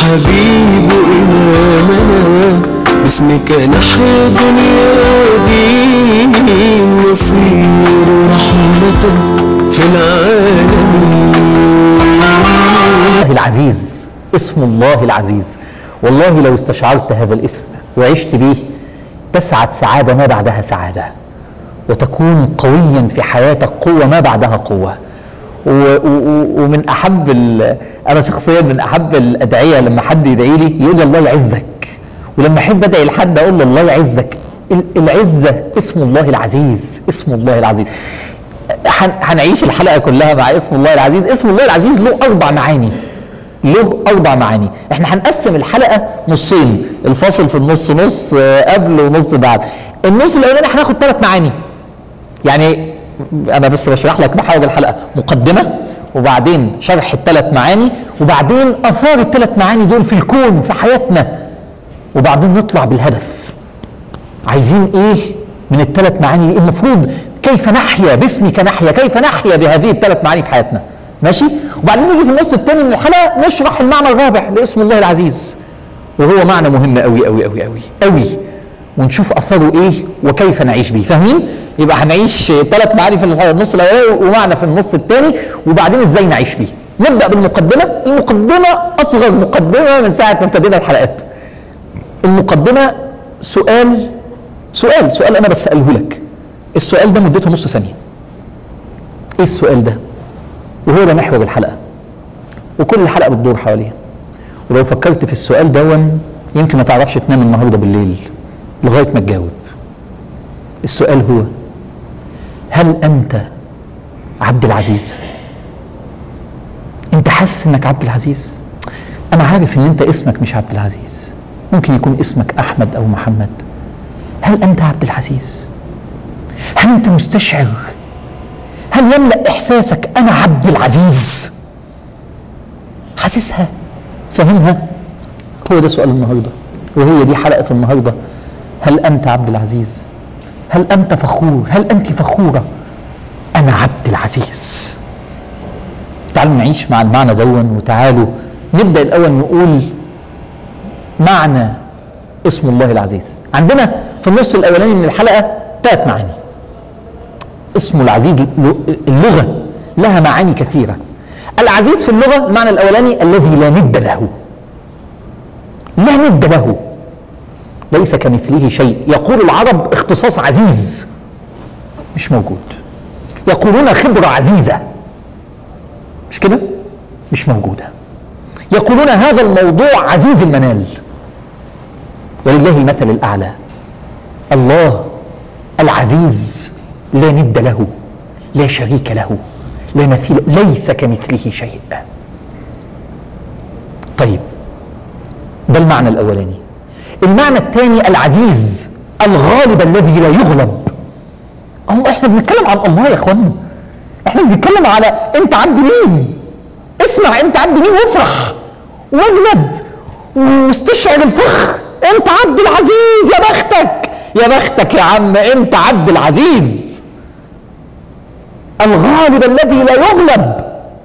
الحبيب إمامنا باسمك نحيا دنيا ودين نصير رحمة في العالمين الله العزيز اسم الله العزيز والله لو استشعرت هذا الاسم وعشت به تسعد سعادة ما بعدها سعادة وتكون قويا في حياتك قوة ما بعدها قوة و و و ومن أحب ال- أنا شخصيا من أحب الأدعية لما حد يدعي لي يقول لي الله يعزك ولما أحب أدعي لحد أقول له الله يعزك ال- العزة اسم الله العزيز اسم الله العزيز هن- هنعيش الحلقه كلها مع اسم الله العزيز اسم الله العزيز له اربع معاني له اربع معاني احنا هنقسم الحلقه نصين الفاصل في النص نص آه، قبل ونص بعد النص الاولاني هناخد ثلاث معاني يعني انا بس بشرح لك محاور الحلقه مقدمه وبعدين شرح الثلاث معاني وبعدين اثار الثلاث معاني دول في الكون في حياتنا وبعدين نطلع بالهدف عايزين ايه من الثلاث معاني دي المفروض كيف نحيا باسمك نحيا كيف نحيا بهذه الثلاث معاني في حياتنا ماشي وبعدين نيجي في النص الثاني من الحلقه نشرح المعنى الرابع لاسم الله العزيز وهو معنى مهم قوي قوي قوي قوي قوي ونشوف اثره ايه وكيف نعيش به فاهمين يبقى هنعيش ثلاث معاني في النص الاولاني ومعنى في النص الثاني وبعدين ازاي نعيش بيه نبدا بالمقدمه المقدمه اصغر مقدمه من ساعه ما ابتدينا الحلقات المقدمه سؤال سؤال سؤال انا بساله لك السؤال ده مدته نص ثانيه ايه السؤال ده وهو ده محور الحلقه وكل الحلقه بتدور حواليه ولو فكرت في السؤال دون يمكن ما تعرفش تنام النهارده بالليل لغايه ما تجاوب السؤال هو هل انت عبد العزيز انت حاسس انك عبد العزيز انا عارف ان انت اسمك مش عبد العزيز ممكن يكون اسمك احمد او محمد هل انت عبد العزيز هل انت مستشعر هل يملا احساسك انا عبد العزيز حاسسها فاهمها هو ده سؤال النهارده وهي دي حلقه النهارده هل انت عبد العزيز هل انت فخور هل انت فخوره انا عبد العزيز تعالوا نعيش مع المعنى دون وتعالوا نبدا الاول نقول معنى اسم الله العزيز عندنا في النص الاولاني من الحلقه ثلاث معاني اسم العزيز اللغه لها معاني كثيره العزيز في اللغه المعنى الاولاني الذي لا ند له لا ند له ليس كمثله شيء يقول العرب اختصاص عزيز مش موجود يقولون خبره عزيزه مش كده مش موجوده يقولون هذا الموضوع عزيز المنال ولله المثل الاعلى الله العزيز لا ند له لا شريك له لا مثيل ليس كمثله شيء طيب ده المعنى الاولاني المعنى الثاني العزيز الغالب الذي لا يغلب هو احنا بنتكلم عن الله يا اخوانا احنا بنتكلم على انت عبد مين اسمع انت عبد مين وافرح واجلد واستشعر الفخر انت عبد العزيز يا بختك يا بختك يا عم انت عبد العزيز الغالب الذي لا يغلب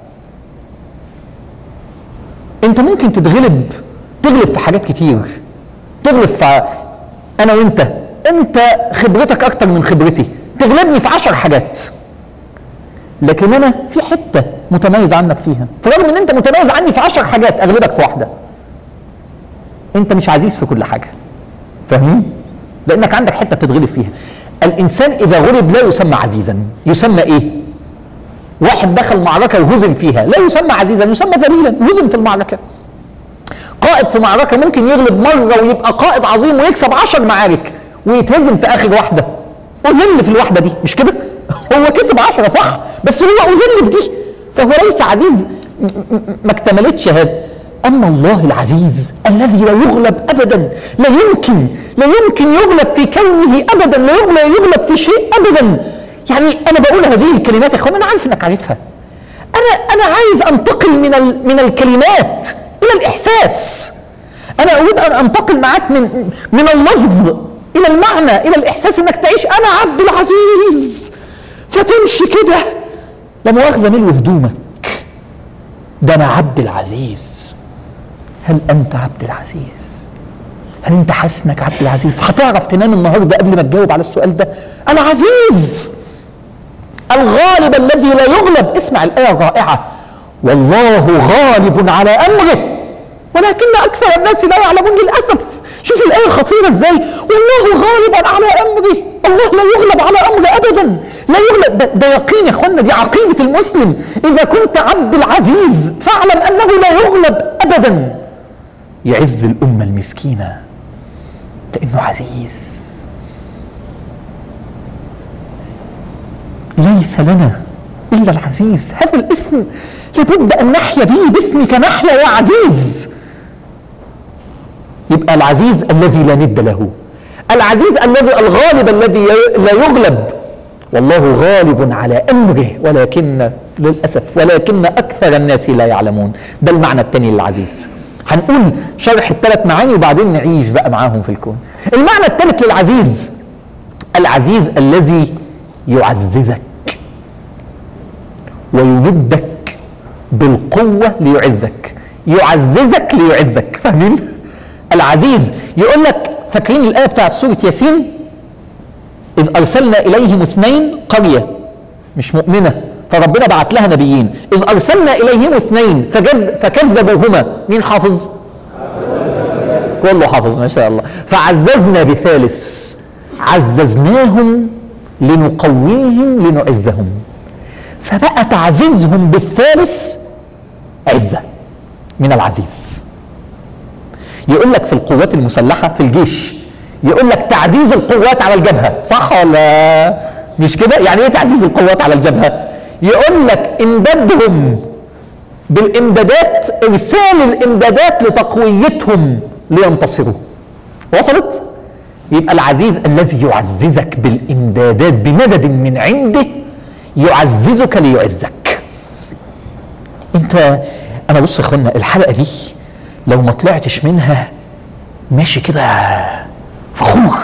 انت ممكن تتغلب تغلب في حاجات كتير تغلب في انا وانت انت خبرتك اكتر من خبرتي تغلبني في عشر حاجات لكن انا في حته متميز عنك فيها فرغم ان انت متميز عني في عشر حاجات اغلبك في واحده انت مش عزيز في كل حاجه فاهمين لانك عندك حته بتتغلب فيها الانسان اذا غلب لا يسمى عزيزا يسمى ايه واحد دخل معركه وهزم فيها لا يسمى عزيزا يسمى ذليلا هزم في المعركه قائد في معركه ممكن يغلب مره ويبقى قائد عظيم ويكسب عشر معارك ويتهزم في اخر واحده اذل في الواحده دي مش كده هو كسب عشرة صح بس هو اذل في دي فهو ليس عزيز م- م- ما اكتملتش هذا اما الله العزيز الذي لا يغلب ابدا لا يمكن لا يمكن يغلب في كونه ابدا لا يغلب, يغلب في شيء ابدا يعني انا بقول هذه الكلمات يا اخوان انا عارف انك عارفها انا انا عايز انتقل من ال- من الكلمات الى الاحساس انا اريد ان انتقل معاك من من اللفظ الى المعنى الى الاحساس انك تعيش انا عبد العزيز فتمشي كده لا مؤاخذه ملو هدومك ده انا عبد العزيز هل انت عبد العزيز هل انت حاسس انك عبد العزيز هتعرف تنام النهارده قبل ما تجاوب على السؤال ده العزيز الغالب الذي لا يغلب اسمع الايه الرائعه والله غالب على امره ولكن اكثر الناس لا يعلمون للاسف شوف الايه خطيره ازاي والله غالب على امره الله لا يغلب على امره ابدا لا يغلب ده, ده يقين يا اخوانا دي عقيده المسلم اذا كنت عبد العزيز فاعلم انه لا يغلب ابدا يعز الامه المسكينه لانه عزيز ليس لنا الا العزيز هذا الاسم لابد ان نحيا به باسمك نحيا يا عزيز يبقى العزيز الذي لا ند له العزيز الذي الغالب الذي لا يغلب والله غالب على امره ولكن للاسف ولكن اكثر الناس لا يعلمون ده المعنى الثاني للعزيز هنقول شرح الثلاث معاني وبعدين نعيش بقى معاهم في الكون المعنى الثالث للعزيز العزيز الذي يعززك ويمدك بالقوة ليعزك يعززك ليعزك فاهمين العزيز يقول لك فاكرين الآية بتاعت سورة ياسين إذ أرسلنا إليهم اثنين قرية مش مؤمنة فربنا بعت لها نبيين إذ أرسلنا إليهم اثنين فجد فكذبوهما مين حافظ؟ كله حافظ ما شاء الله فعززنا بثالث عززناهم لنقويهم لنعزهم فبقى تعزيزهم بالثالث عزة من العزيز يقول لك في القوات المسلحة في الجيش يقول لك تعزيز القوات على الجبهة صح ولا مش كده يعني ايه تعزيز القوات على الجبهة يقول لك امدادهم بالامدادات ارسال الامدادات لتقويتهم لينتصروا وصلت يبقى العزيز الذي يعززك بالامدادات بمدد من عنده يعززك ليعزك انت انا بص يا اخوانا الحلقه دي لو ما طلعتش منها ماشي كده فخور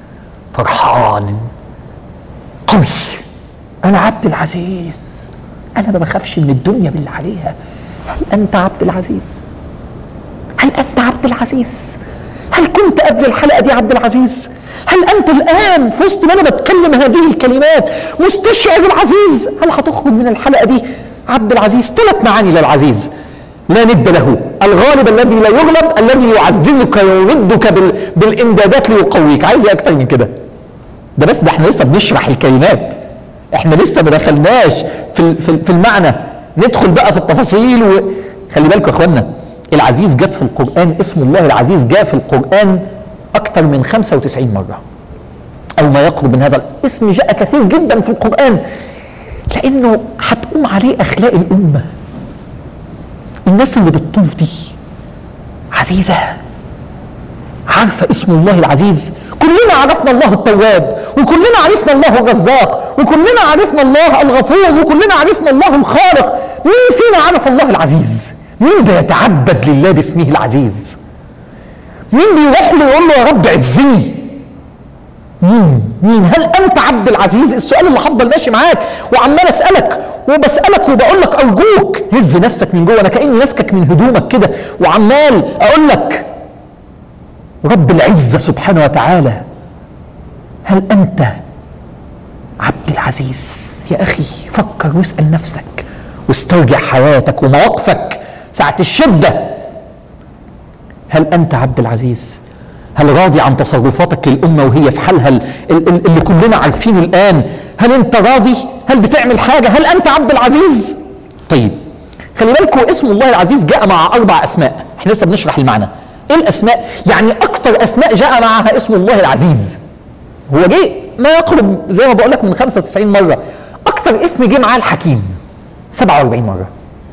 فرحان قوي انا عبد العزيز انا ما بخافش من الدنيا باللي عليها هل انت عبد العزيز هل انت عبد العزيز هل كنت قبل الحلقه دي عبد العزيز هل انت الان في وسط ما انا بتكلم هذه الكلمات مستشعر العزيز هل هتخرج من الحلقه دي عبد العزيز ثلاث معاني للعزيز لا ند له الغالب الذي لا يغلب الذي يعززك ويمدك بال... بالامدادات ليقويك عايز ايه اكتر من كده ده بس ده احنا لسه بنشرح الكلمات احنا لسه ما دخلناش في في في المعنى ندخل بقى في التفاصيل و... خلي بالكم يا اخوانا العزيز جت في القران اسم الله العزيز جاء في القران اكثر من 95 مره او ما يقرب من هذا الاسم جاء كثير جدا في القران لانه هتقوم عليه اخلاق الامه الناس اللي بتطوف دي عزيزه عارفه اسم الله العزيز كلنا عرفنا الله التواب وكلنا عرفنا الله الرزاق وكلنا عرفنا الله الغفور وكلنا عرفنا الله الخالق مين فينا عرف الله العزيز مين بيتعبد لله باسمه العزيز مين بيروح له يقول له يا رب عزني مين مين هل انت عبد العزيز السؤال اللي هفضل ماشي معاك وعمال اسالك وبسالك وبقول لك ارجوك هز نفسك من جوه انا كاني ماسكك من هدومك كده وعمال اقول لك رب العزه سبحانه وتعالى هل انت عبد العزيز يا اخي فكر واسال نفسك واسترجع حياتك ومواقفك ساعه الشده هل انت عبد العزيز هل راضي عن تصرفاتك للأمة وهي في حالها ال- ال- اللي كلنا عارفينه الآن هل أنت راضي هل بتعمل حاجة هل أنت عبد العزيز طيب خلي بالكم اسم الله العزيز جاء مع أربع أسماء احنا لسه بنشرح المعنى ايه الأسماء يعني أكتر أسماء جاء معها اسم الله العزيز هو جه ما يقرب زي ما بقول لك من 95 مرة أكتر اسم جه معاه الحكيم 47 مرة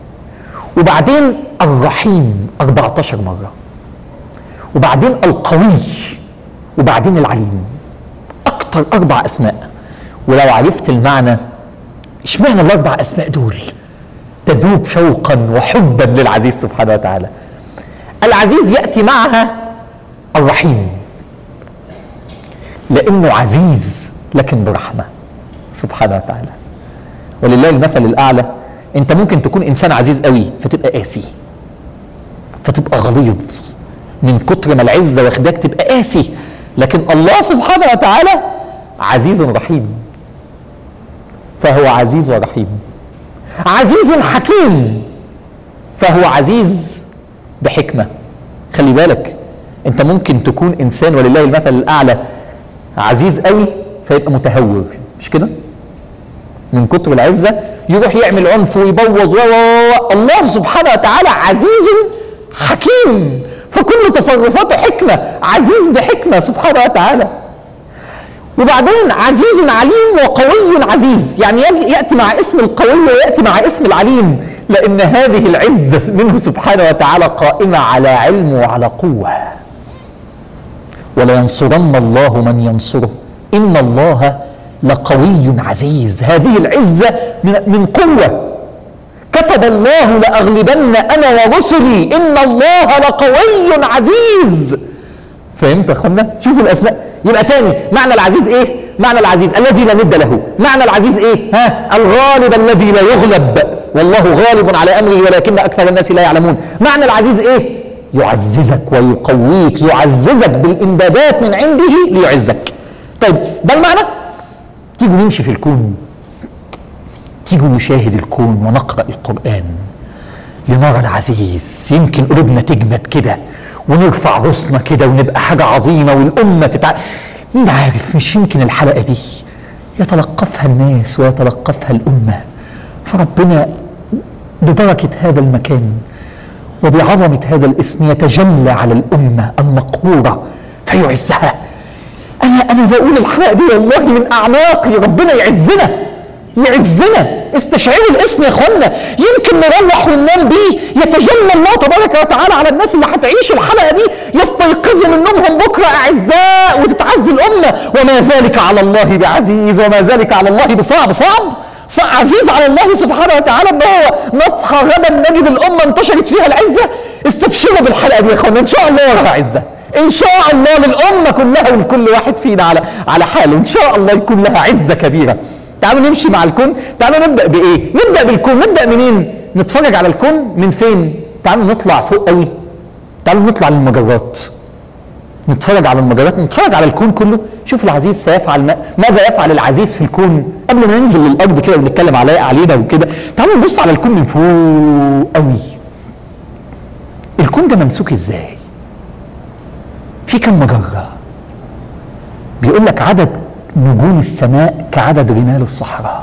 وبعدين الرحيم 14 مرة وبعدين القوي وبعدين العليم اكتر اربع اسماء ولو عرفت المعنى اشمعنى الاربع اسماء دول تذوب شوقا وحبا للعزيز سبحانه وتعالى العزيز ياتي معها الرحيم لانه عزيز لكن برحمه سبحانه وتعالى ولله المثل الاعلى انت ممكن تكون انسان عزيز قوي فتبقى قاسي فتبقى غليظ من كتر ما العزه واخداك تبقى قاسي لكن الله سبحانه وتعالى عزيز رحيم فهو عزيز ورحيم عزيز حكيم فهو عزيز بحكمه خلي بالك انت ممكن تكون انسان ولله المثل الاعلى عزيز قوي فيبقى متهور مش كده من كتر العزه يروح يعمل عنف ويبوظ و و و الله سبحانه وتعالى عزيز حكيم فكل تصرفاته حكمه عزيز بحكمه سبحانه وتعالى وبعدين عزيز عليم وقوي عزيز يعني يجي- ياتي مع اسم القوي وياتي مع اسم العليم لان هذه العزه منه سبحانه وتعالى قائمه على علم وعلى قوه ولينصرن الله من ينصره ان الله لقوي عزيز هذه العزه من, من قوه كتب الله لاغلبن انا ورسلي ان الله لقوي عزيز فهمت يا اخوانا شوفوا الاسماء يبقى تاني معنى العزيز ايه معنى العزيز الذي لا ند له معنى العزيز ايه ها الغالب الذي لا يغلب والله غالب على امره ولكن اكثر الناس لا يعلمون معنى العزيز ايه يعززك ويقويك يعززك بالامدادات من عنده ليعزك طيب ده المعنى تيجوا نمشي في الكون تيجوا نشاهد الكون ونقرا القران لنرى العزيز يمكن قلوبنا تجمد كده ونرفع راسنا كده ونبقى حاجة عظيمة والأمة تتع... مين عارف مش يمكن الحلقة دي يتلقفها الناس ويتلقفها الأمة فربنا ببركة هذا المكان وبعظمة هذا الاسم يتجلى على الأمة المقهورة فيعزها أنا أنا بقول الحلقة دي والله من أعماقي ربنا يعزنا يعزنا استشعروا الاسم يا اخوانا يمكن نروح وننام بيه يتجلى الله تبارك وتعالى على الناس اللي هتعيش الحلقه دي يستيقظوا من نومهم بكره اعزاء وتتعزي الامه وما ذلك على الله بعزيز وما ذلك على الله بصعب صعب صعب عزيز على الله سبحانه وتعالى ان هو نصحى غدا نجد الامه انتشرت فيها العزه استبشروا بالحلقه دي يا اخوانا ان شاء الله وراها عزه ان شاء الله للامه كلها ولكل واحد فينا على على حاله ان شاء الله يكون لها عزه كبيره تعالوا نمشي مع الكون تعالوا نبدا بايه نبدا بالكون نبدا منين نتفرج على الكون من فين تعالوا نطلع فوق قوي تعالوا نطلع للمجرات نتفرج على المجرات نتفرج على الكون كله شوف العزيز سيفعل ما ماذا يفعل العزيز في الكون قبل ما ننزل للارض كده ونتكلم عليه علينا وكده تعالوا نبص على الكون من فوق قوي الكون ده ممسوك ازاي في كم مجره بيقول لك عدد نجوم السماء كعدد رمال الصحراء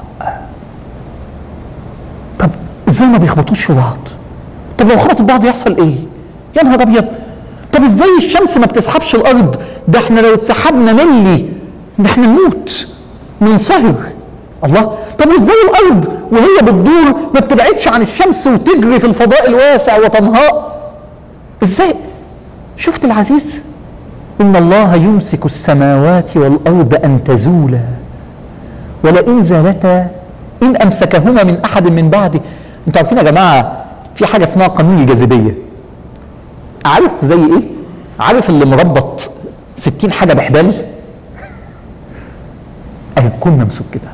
طب ازاي ما بيخبطوش في بعض طب لو خبطوا في بعض يحصل ايه يا نهار ابيض طب ازاي الشمس ما بتسحبش الارض ده احنا لو اتسحبنا ملي ده احنا نموت ننصهر الله طب وازاي الارض وهي بتدور ما بتبعدش عن الشمس وتجري في الفضاء الواسع وتنهار ازاي شفت العزيز إن الله يمسك السماوات والأرض أن تزولا ولئن زالتا إن أمسكهما من أحد من بعده أنتوا عارفين يا جماعة في حاجة اسمها قانون الجاذبية عارف زي إيه؟ عارف اللي مربط ستين حاجة بحبال هيكون ممسوك كده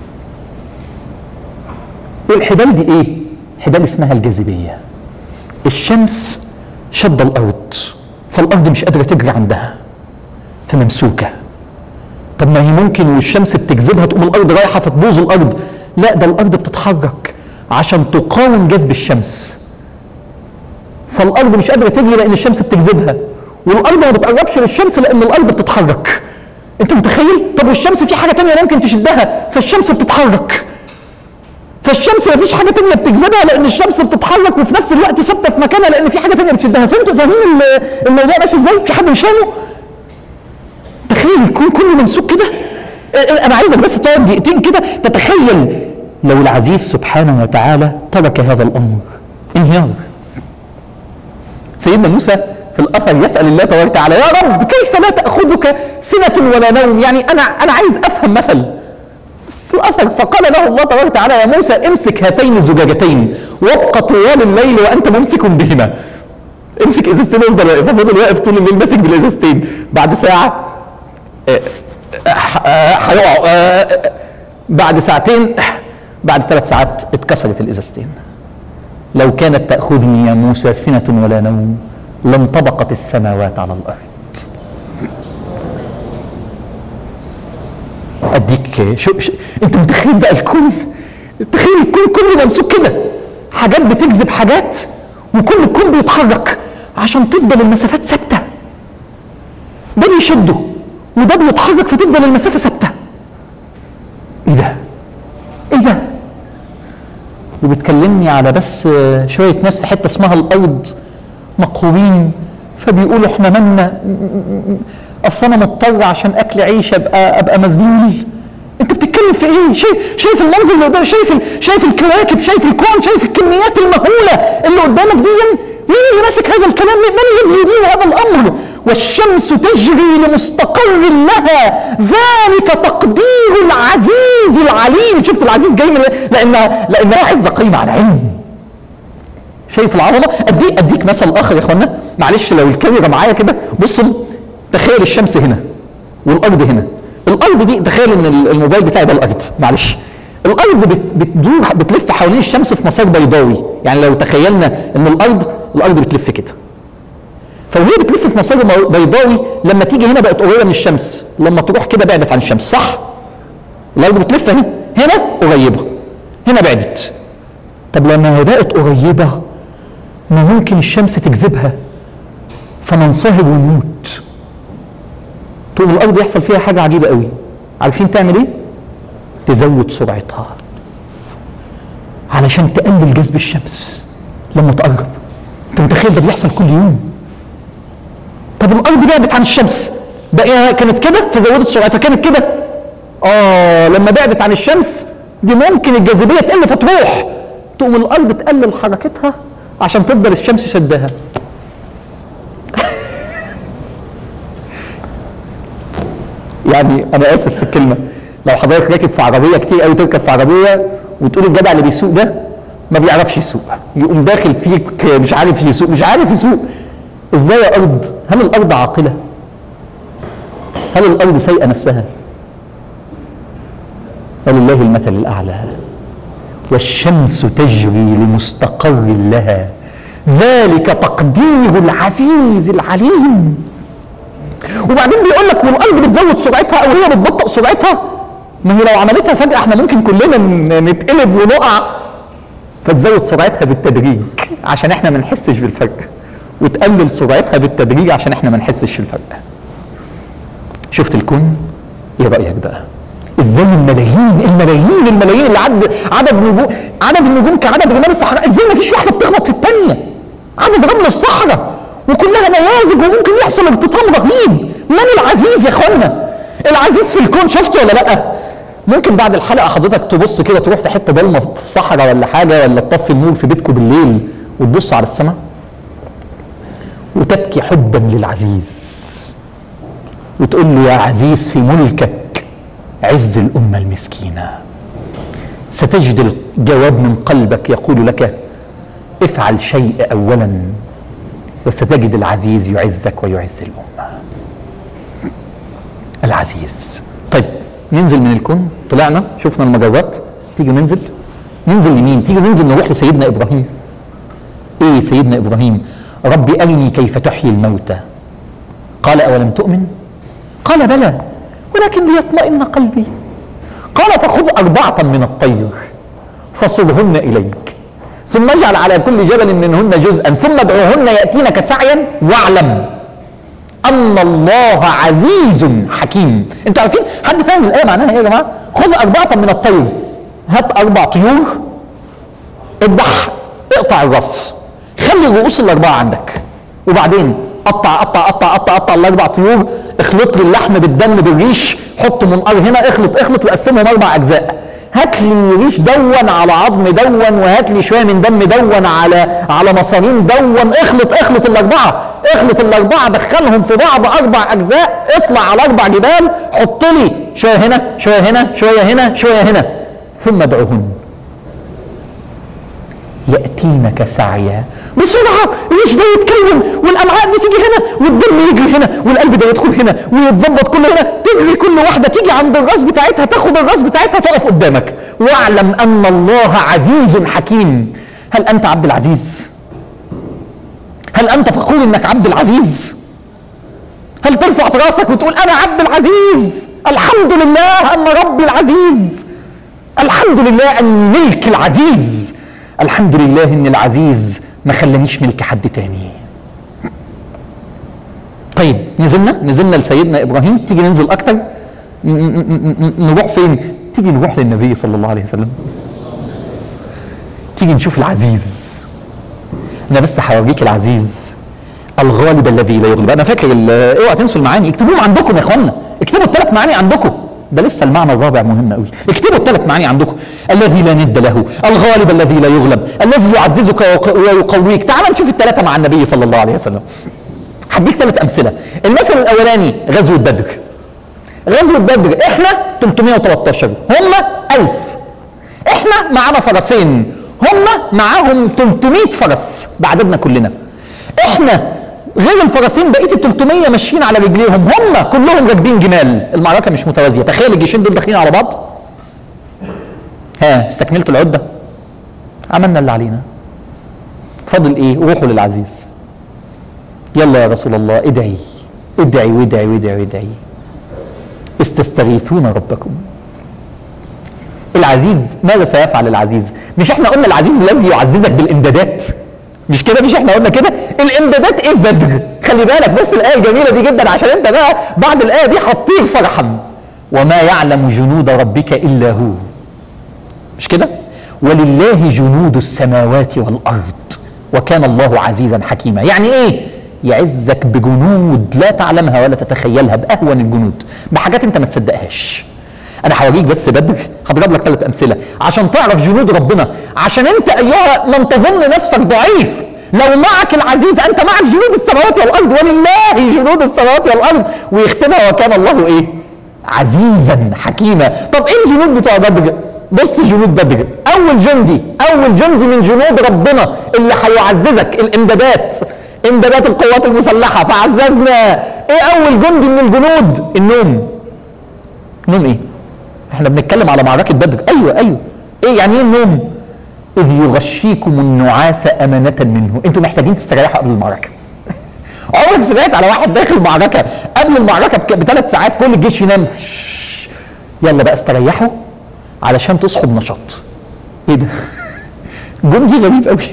والحبال دي إيه؟ حبال اسمها الجاذبية الشمس شد الأرض فالارض مش قادره تجري عندها فممسوكه طب ما هي ممكن والشمس بتجذبها تقوم الارض رايحه فتبوظ الارض لا ده الارض بتتحرك عشان تقاوم جذب الشمس فالارض مش قادره تجري لان الشمس بتجذبها والارض ما بتقربش للشمس لان الارض بتتحرك انت متخيل طب والشمس في حاجه تانية ممكن تشدها فالشمس بتتحرك فالشمس ما فيش حاجه تانية بتجذبها لان الشمس بتتحرك وفي نفس الوقت ثابته في مكانها لان في حاجه تانية بتشدها فهمتوا فاهمين ال- الموضوع ماشي ازاي في حد مش فاهمه تخيل الكون كله ممسوك كده اه، اه، انا عايزك بس تقعد دقيقتين كده تتخيل لو العزيز سبحانه وتعالى ترك هذا الامر انهيار سيدنا موسى في الاثر يسال الله تبارك وتعالى يا رب كيف لا تاخذك سنه ولا نوم يعني انا انا عايز افهم مثل في الاثر فقال له الله تبارك وتعالى يا موسى امسك هاتين الزجاجتين وابقى طوال الليل وانت ممسك بهما امسك ازازتين وافضل واقف فضل واقف طول الليل ماسك بالازازتين بعد ساعه آه، آه، آه، هيقع آه، بعد ساعتين بعد ثلاث ساعات اتكسرت الازازتين لو كانت تأخذني يا موسى سنة ولا نوم لانطبقت السماوات على الأرض أديك شو, شو أنت متخيل بقى الكون تخيل الكون كله ممسوك كده حاجات بتجذب حاجات وكل الكون بيتحرك عشان تفضل المسافات ثابته ده بيشده وده بيتحرك فتفضل المسافه ثابته ايه ده ايه ده وبتكلمني على بس شويه ناس في حته اسمها الارض مقهورين فبيقولوا احنا مالنا اصل انا مضطر عشان اكل عيش ابقى ابقى مذلول انت بتتكلم في ايه؟ شايف شايف المنظر اللي قدام شايف ال... شايف الكواكب شايف الكون شايف الكميات المهوله اللي قدامك دي مين اللي ماسك هذا الكلام؟ من الذي يدير هذا الامر؟ والشمس تجري لمستقر لها ذلك تقدير العزيز العليم شفت العزيز جاي من لانها لانها عزه قايمه على علم شايف العظمه اديك اديك مثل اخر يا اخوانا معلش لو الكاميرا معايا كده بصوا تخيل الشمس هنا والارض هنا الارض دي تخيل ان الموبايل بتاعي ده الارض معلش الارض بت بتدور بتلف حوالين الشمس في مسار بيضاوي يعني لو تخيلنا ان الارض الارض بتلف كده فوهي بتلف في مسار بيضاوي لما تيجي هنا بقت قريبه من الشمس لما تروح كده بعدت عن الشمس صح الارض بتلف اهي هنا قريبه هنا بعدت طب لما هي بقت قريبه ما ممكن الشمس تجذبها فننصهر ونموت تقوم الارض يحصل فيها حاجه عجيبه قوي عارفين تعمل ايه تزود سرعتها علشان تقلل جذب الشمس لما تقرب انت متخيل ده بيحصل كل يوم طب الارض بعدت عن الشمس بقى كانت كده فزودت سرعتها كانت كده اه لما بعدت عن الشمس دي ممكن الجاذبيه تقل فتروح تقوم الارض تقلل حركتها عشان تفضل الشمس شدها يعني انا اسف في الكلمه لو حضرتك راكب في عربيه كتير قوي تركب في عربيه وتقول الجدع اللي بيسوق ده ما بيعرفش يسوق يقوم داخل فيك مش عارف يسوق مش عارف يسوق ازاي يا ارض هل الارض عاقله هل الارض سيئه نفسها ولله المثل الاعلى والشمس تجري لمستقر لها ذلك تقدير العزيز العليم وبعدين بيقول لك والارض بتزود سرعتها او هي بتبطئ سرعتها ما هي لو عملتها فجاه احنا ممكن كلنا نتقلب ونقع فتزود سرعتها بالتدريج عشان احنا ما نحسش بالفرق وتقلل سرعتها بالتدريج عشان احنا ما نحسش بالفرق شفت الكون ايه رايك بقى ازاي الملايين الملايين الملايين اللي عد عدد نجوم عدد النجوم كعدد رمال الصحراء ازاي ما فيش واحده بتخبط في الثانيه عدد رمل الصحراء وكلها نيازك وممكن يحصل ارتطام رهيب من العزيز يا اخوانا العزيز في الكون شفته ولا لا ممكن بعد الحلقه حضرتك تبص كده تروح في حته ضلمه في صحراء ولا حاجه ولا تطفي النور في بيتكم بالليل وتبص على السماء وتبكي حبا للعزيز وتقول له يا عزيز في ملكك عز الامه المسكينه ستجد الجواب من قلبك يقول لك افعل شيء اولا وستجد العزيز يعزك ويعز الامه العزيز طيب ننزل من الكون طلعنا شفنا المجرات تيجي ننزل ننزل لمين تيجي ننزل نروح لسيدنا ابراهيم ايه سيدنا ابراهيم ربي ارني كيف تحيي الموتى قال اولم تؤمن قال بلى ولكن ليطمئن قلبي قال فخذ اربعه من الطير فصرهن اليك ثم اجعل على كل جبل منهن جزءا ثم ادعوهن ياتينك سعيا واعلم ان الله عزيز حكيم انتوا عارفين حد فاهم الايه معناها ايه يا جماعه خذ اربعه من الطير هات اربع طيور اذبح اقطع الراس خلي الرؤوس الاربعه عندك وبعدين قطع قطع قطع قطع قطع الاربع طيور اخلط لي اللحم بالدم بالريش حط منقار هنا اخلط اخلط وقسمهم اربع اجزاء هات لي ريش دون على عظم دون وهات لي شويه من دم دون على على مصارين دون اخلط اخلط الاربعه اخلط الاربعه دخلهم في بعض اربع اجزاء اطلع على اربع جبال حط لي شويه هنا شويه هنا شويه هنا شويه هنا ثم ادعوهن ياتينك سعيا بسرعه الريش ده يتكون والامعاء دي تيجي هنا والدم يجري هنا والقلب ده يدخل هنا ويتظبط كله هنا تجري كل واحده تيجي عند الراس بتاعتها تاخد الراس بتاعتها تقف قدامك واعلم ان الله عزيز حكيم هل انت عبد العزيز هل انت فخور انك عبد العزيز هل ترفع راسك وتقول انا عبد العزيز الحمد لله ان ربي العزيز الحمد لله ان ملك العزيز الحمد لله ان العزيز ما خلانيش ملك حد تاني طيب نزلنا نزلنا لسيدنا ابراهيم تيجي ننزل اكتر ن- ن- ن- نروح فين تيجي نروح للنبي صلى الله عليه وسلم تيجي نشوف العزيز انا بس هوريك العزيز الغالب الذي لا يغلب انا فاكر ال- اوعى تنسوا المعاني اكتبوهم عندكم يا اخوانا اكتبوا الثلاث معاني عندكم ده لسه المعنى الرابع مهم قوي اكتبوا الثلاث معاني عندكم الذي لا ند له الغالب الذي لا يغلب الذي يعززك ويق- ويقويك تعال نشوف الثلاثه مع النبي صلى الله عليه وسلم هديك ثلاث امثله المثل الاولاني غزوه بدر غزوه بدر احنا 313 هم 1000 احنا معانا فرسين هم معاهم 300 فرس بعددنا كلنا احنا غير الفرسين بقيه ال 300 ماشيين على رجليهم هم كلهم راكبين جمال المعركه مش متوازيه تخيل الجيشين دول داخلين على بعض ها استكملتوا العده عملنا اللي علينا فاضل ايه روحوا للعزيز يلا يا رسول الله ادعي ادعي وادعي وادعي وادعي استستغيثون ربكم العزيز ماذا سيفعل العزيز مش احنا قلنا العزيز الذي يعززك بالامدادات مش كده مش احنا قلنا كده الامدادات ايه في بدر خلي بالك بص الايه الجميله دي جدا عشان انت بقى بعد الايه دي هتطير فرحا وما يعلم جنود ربك الا هو مش كده ولله جنود السماوات والارض وكان الله عزيزا حكيما يعني ايه يعزك بجنود لا تعلمها ولا تتخيلها باهون الجنود بحاجات انت ما تصدقهاش انا هوريك بس بدر هضرب لك ثلاث امثله عشان تعرف جنود ربنا عشان انت ايها من تظن نفسك ضعيف لو معك العزيز انت معك جنود السماوات والارض ولله جنود السماوات والارض ويختمها وكان الله ايه عزيزا حكيما طب ايه الجنود بتوع بدر بص جنود بدر اول جندي اول جندي من جنود ربنا اللي هيعززك الامدادات امدادات القوات المسلحه فعززنا ايه اول جندي من الجنود النوم نوم ايه احنا بنتكلم على معركه بدر ايوه ايوه ايه يعني ايه النوم اذ يغشيكم النعاس امانه منه انتوا محتاجين تستريحوا قبل المعركه عمرك سمعت على واحد داخل معركه قبل المعركه بك- بثلاث ساعات كل الجيش ينام يلا بقى استريحوا علشان تصحوا بنشاط ايه ده جندي غريب قوي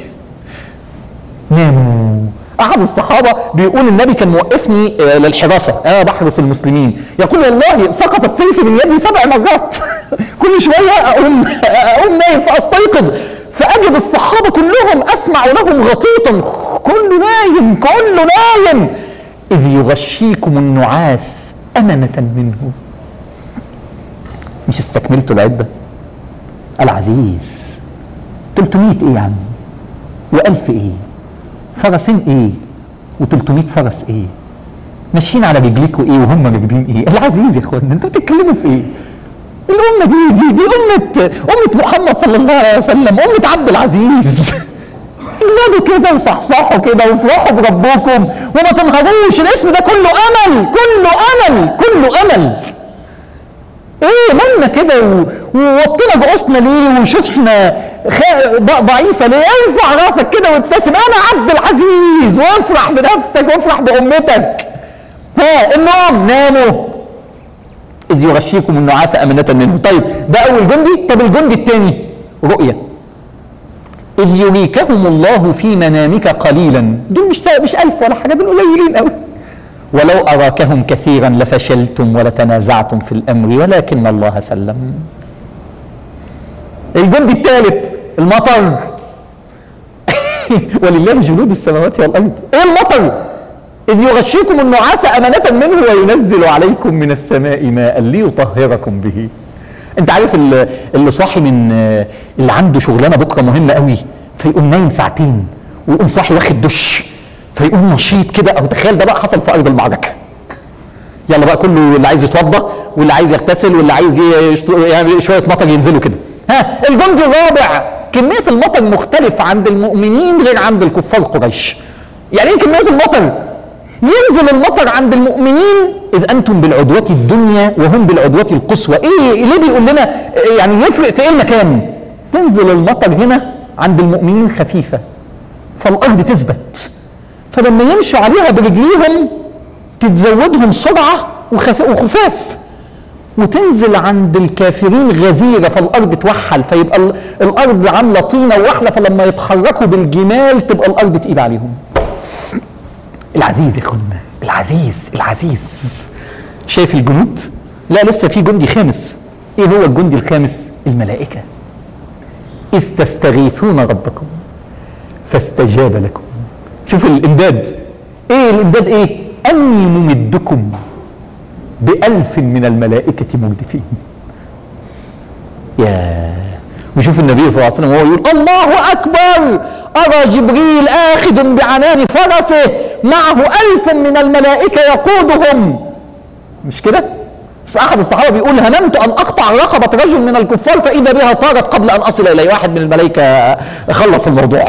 ناموا احد الصحابه بيقول النبي كان موقفني آه، للحراسه انا بحرس المسلمين يقول والله سقط السيف من يدي سبع مرات كل شويه اقوم اقوم نايم فاستيقظ فاجد الصحابه كلهم اسمع لهم غطيطا كله نايم كله نايم اذ يغشيكم النعاس امنه منه مش استكملتوا العده العزيز 300 ايه يا عم و1000 ايه فرسين ايه و300 فرس ايه ماشيين على رجليكوا ايه وهم راكبين ايه العزيز يا اخوانا انتوا بتتكلموا في ايه الأمة دي دي دي أمة أمة محمد صلى الله عليه وسلم أمة عبد العزيز اجمدوا كده وصحصحوا كده وافرحوا بربكم وما تنهضوش الاسم ده كله أمل كله أمل كله أمل ايه مالنا كده و- ووطينا رؤوسنا ليه وشوشنا خ- ض- ضعيفه ليه ارفع راسك كده وابتسم انا عبد العزيز وافرح بنفسك وافرح بامتك ها النوم ناموا اذ يغشيكم النعاس امنه منه طيب ده اول جندي طب الجندي الثاني رؤيه اذ يريكهم الله في منامك قليلا دول مش مش الف ولا حاجه دول قليلين قوي ولو أراكهم كثيرا لفشلتم ولتنازعتم في الأمر ولكن الله سلم الجندي الثالث المطر ولله جنود السماوات والأرض إيه المطر إذ يغشيكم النعاس أمانة منه وينزل عليكم من السماء ماء ليطهركم به انت عارف ال- اللي صاحي من اللي عنده شغلانه بكره مهمه قوي فيقوم نايم ساعتين ويقوم صاحي واخد دش فيقوم نشيط كده او تخيل ده بقى حصل في ارض المعركه يلا بقى كله اللي عايز يتوضا واللي عايز يغتسل واللي عايز يشت- يعني شويه مطر ينزلوا كده ها الجندي الرابع كميه المطر مختلف عند المؤمنين غير عند الكفار قريش يعني ايه كميه المطر ينزل المطر عند المؤمنين اذ انتم بالعدوه الدنيا وهم بالعدوه القصوى ايه ليه بيقول لنا يعني يفرق في ايه المكان تنزل المطر هنا عند المؤمنين خفيفه فالارض تثبت فلما يمشوا عليها برجليهم تتزودهم سرعه وخف... وخفاف وتنزل عند الكافرين غزيره فالارض توحل فيبقى ال- الارض عامله طينه ووحله فلما يتحركوا بالجمال تبقى الارض تقيل عليهم. العزيز يا اخوانا العزيز العزيز شايف الجنود؟ لا لسه في جندي خامس ايه هو الجندي الخامس؟ الملائكه اذ تستغيثون ربكم فاستجاب لكم شوف الامداد ايه الامداد ايه؟ اني ممدكم بألف من الملائكة مردفين يا وشوف النبي صلى الله عليه وسلم وهو يقول الله أكبر أرى جبريل آخذ بعنان فرسه معه ألف من الملائكة يقودهم مش كده؟ بس أحد الصحابة بيقول هممت أن أقطع رقبة رجل من الكفار فإذا بها طارت قبل أن أصل إليه واحد من الملائكة خلص الموضوع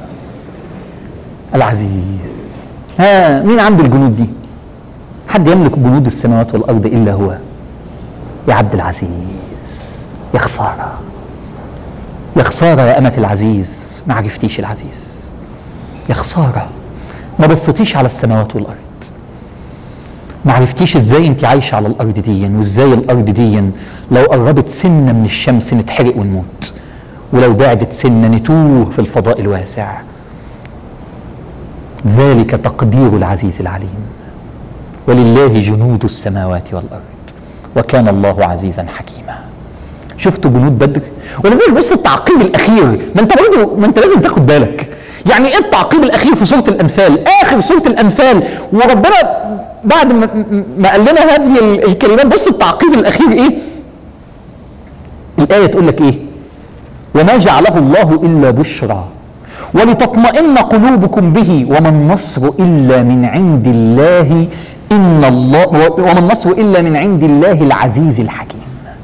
العزيز ها مين عنده الجنود دي؟ حد يملك جنود السماوات والارض الا هو يا عبد العزيز يا خساره يا خساره يا امه العزيز ما عرفتيش العزيز يا خساره ما بصيتيش على السماوات والارض ما عرفتيش ازاي انت عايشه على الارض دي وازاي الارض دي لو قربت سنه من الشمس نتحرق ونموت ولو بعدت سنه نتوه في الفضاء الواسع ذلك تقدير العزيز العليم ولله جنود السماوات والارض وكان الله عزيزا حكيما شفتوا جنود بدر ولذلك بص التعقيب الاخير ما انت برضه ما انت لازم تاخد بالك يعني ايه التعقيب الاخير في سوره الانفال اخر سوره الانفال وربنا بعد ما, ما قال لنا هذه ال- الكلمات بص التعقيب الاخير ايه الايه تقول لك ايه وما جعله الله الا بشرى ولتطمئن قلوبكم به وما النصر الا من عند الله ان الله وما النصر الا من عند الله العزيز الحكيم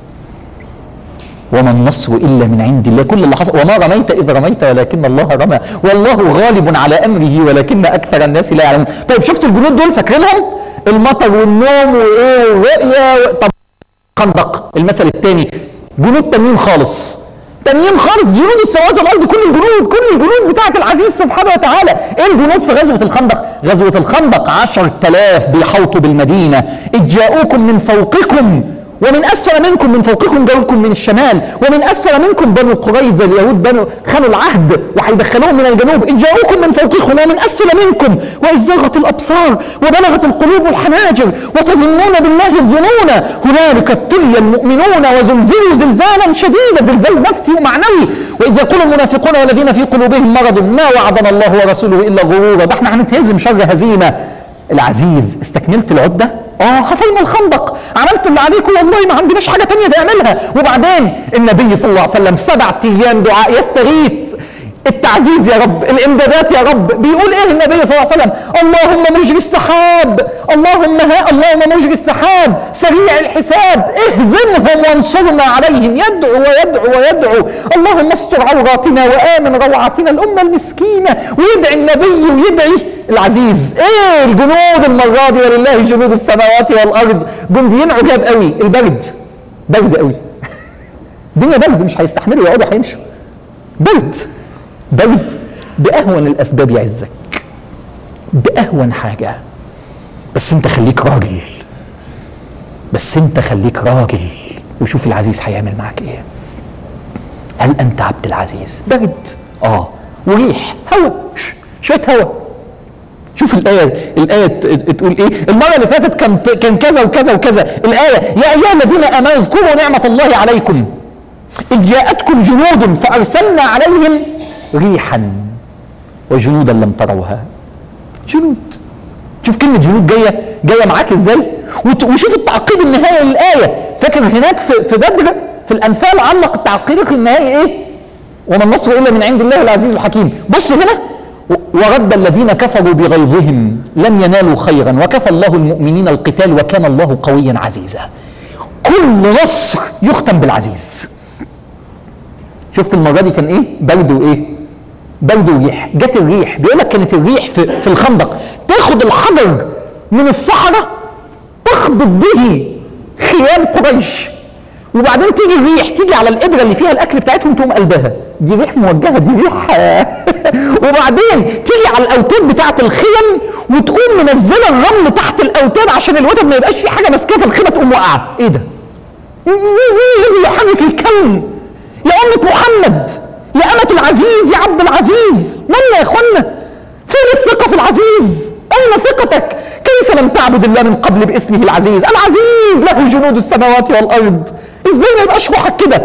وما النصر الا من عند الله كل اللي حصل وما رميت اذ رميت ولكن الله رمى والله غالب على امره ولكن اكثر الناس لا يعلمون طيب شفتوا الجنود دول فاكرينهم المطر والنوم وايه والرؤيا طب خندق المثل الثاني جنود تانيين خالص تانيين خالص جنود السماوات والارض كل الجنود كل الجنود بتاعت العزيز سبحانه وتعالى ايه الجنود في غزوه الخندق غزوه الخندق عشر تلاف بيحوطوا بالمدينه اذ جاءوكم من فوقكم ومن اسفل منكم من فوقكم جاءوكم من الشمال ومن اسفل منكم بنو قريظه اليهود بنو خانوا العهد وهيدخلوهم من الجنوب اذ جاءوكم من فوقكم ومن اسفل منكم واذ زاغت الابصار وبلغت القلوب الحناجر وتظنون بالله الظنون هنالك ابتلي المؤمنون وزلزلوا زلزالا شديدا زلزال نفسي ومعنوي واذ يقول المنافقون والذين في قلوبهم مرض ما وعدنا الله ورسوله الا غرورا ده احنا هنتهزم شر هزيمه العزيز استكملت العده اه حفرنا الخندق عملت اللي عليكم والله ما عندناش حاجه تانية تعملها وبعدين النبي صلى الله عليه وسلم سبعة ايام دعاء يستغيث التعزيز يا رب الامدادات يا رب بيقول ايه النبي صلى الله عليه وسلم اللهم مجري السحاب اللهم ها اللهم مجري السحاب سريع الحساب اهزمهم وانصرنا عليهم يدعو ويدعو ويدعو اللهم استر عوراتنا وامن روعاتنا الامه المسكينه ويدعي النبي ويدعي العزيز ايه الجنود المره دي ولله جنود السماوات والارض جنديين عجاب قوي البرد برد قوي الدنيا برد مش هيستحملوا يقعدوا هيمشوا برد برد بأهون الأسباب يعزك بأهون حاجة بس أنت خليك راجل بس أنت خليك راجل وشوف العزيز هيعمل معاك إيه هل أنت عبد العزيز برد آه وريح هوا ش- شوية هوا شوف الآية الآية ت- تقول إيه؟ المرة اللي فاتت كان كان كذا وكذا وكذا، الآية يا أيها الذين آمنوا اذكروا نعمة الله عليكم إذ جاءتكم جنود فأرسلنا عليهم ريحا وجنودا لم تروها جنود شوف كلمة جنود جاية جاية معاك ازاي وت- وشوف التعقيب النهائي للآية فاكر هناك في, في بدر في الأنفال علق التعقيب النهائي إيه وما النصر إلا من عند الله العزيز الحكيم بص هنا و- ورد الذين كفروا بغيظهم لم ينالوا خيرا وكفى الله المؤمنين القتال وكان الله قويا عزيزا كل نصر يختم بالعزيز شفت المره دي كان ايه برد وايه برد وريح جت الريح بيقول لك كانت الريح في, في الخندق تاخد الحجر من الصحراء تخبط به خيام قريش وبعدين تيجي الريح تيجي على القدره اللي فيها الاكل بتاعتهم تقوم قلبها دي ريح موجهه دي ريح وبعدين تيجي على الاوتاد بتاعت الخيم وتقوم منزله الرمل تحت الاوتاد عشان الوتد ما يبقاش في حاجه ماسكاه في الخيمه تقوم واقعه ايه ده؟ مين الذي يحرك الكون؟ يا أمة محمد يا أمة العزيز يا عبد العزيز منا يا إخوانا فين الثقة في العزيز أين ثقتك كيف لم تعبد الله من قبل باسمه العزيز العزيز له جنود السماوات والأرض إزاي ما يبقاش روحك كده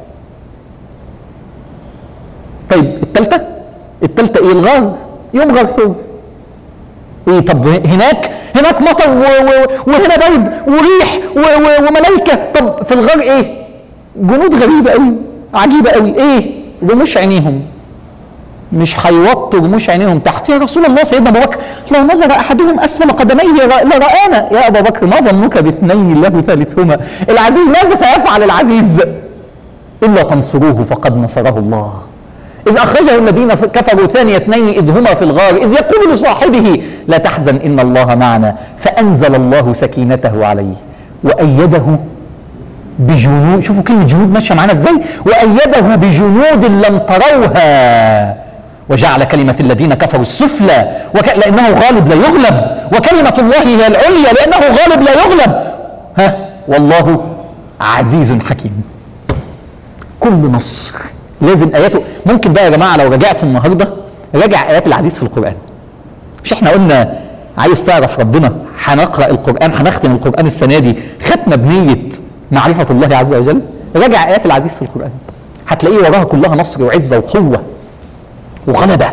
طيب التالتة التالتة إيه الغار يوم غار ثور ايه طب هناك هناك مطر و و وهنا برد وريح و و وملائكه طب في الغار ايه؟ جنود غريبه قوي عجيبه قوي ايه؟ رموش عينيهم مش هيوطوا رموش عينيهم تحت يا رسول الله سيدنا ابو بكر لو نظر احدهم اسفل قدميه لرانا يا ابا بكر ما ظنك باثنين الله ثالثهما العزيز ماذا سيفعل العزيز؟ الا تنصروه فقد نصره الله إذ أخرجه الذين كفروا ثاني اثنين إذ هما في الغار إذ يقول لصاحبه لا تحزن إن الله معنا فأنزل الله سكينته عليه وأيده بجنود شوفوا كلمة جنود ماشية معانا إزاي وأيده بجنود لم تروها وجعل كلمة الذين كفروا السفلى وك... لأنه غالب لا يغلب وكلمة الله هي العليا لأنه غالب لا يغلب ها والله عزيز حكيم كل نصر لازم اياته ممكن بقى يا جماعه لو رجعتوا النهارده راجع ايات العزيز في القران مش احنا قلنا عايز تعرف ربنا هنقرا القران هنختم القران السنه دي ختمه بنيه معرفه الله عز وجل راجع ايات العزيز في القران هتلاقيه وراها كلها نصر وعزه وقوه وغلبه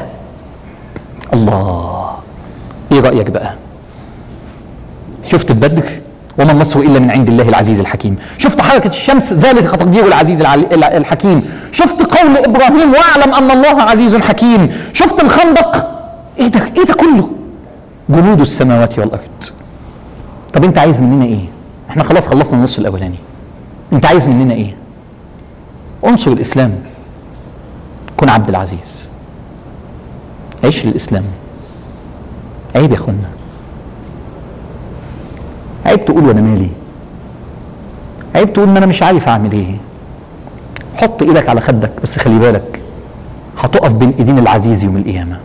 الله ايه رايك بقى شفت في بدر وما النصر الا من عند الله العزيز الحكيم شفت حركه الشمس ذلك تقدير العزيز الع- الحكيم شفت قول ابراهيم واعلم ان الله عزيز حكيم شفت الخندق ايه ده ايه ده كله جنود السماوات والارض طب انت عايز مننا ايه احنا خلاص خلصنا النص الاولاني انت عايز مننا ايه انصر الاسلام كن عبد العزيز عيش للاسلام عيب يا اخوانا عيب تقول وانا مالي عيب تقول ما انا مش عارف اعمل ايه حط ايدك على خدك بس خلي بالك هتقف بين ايدين العزيز يوم القيامه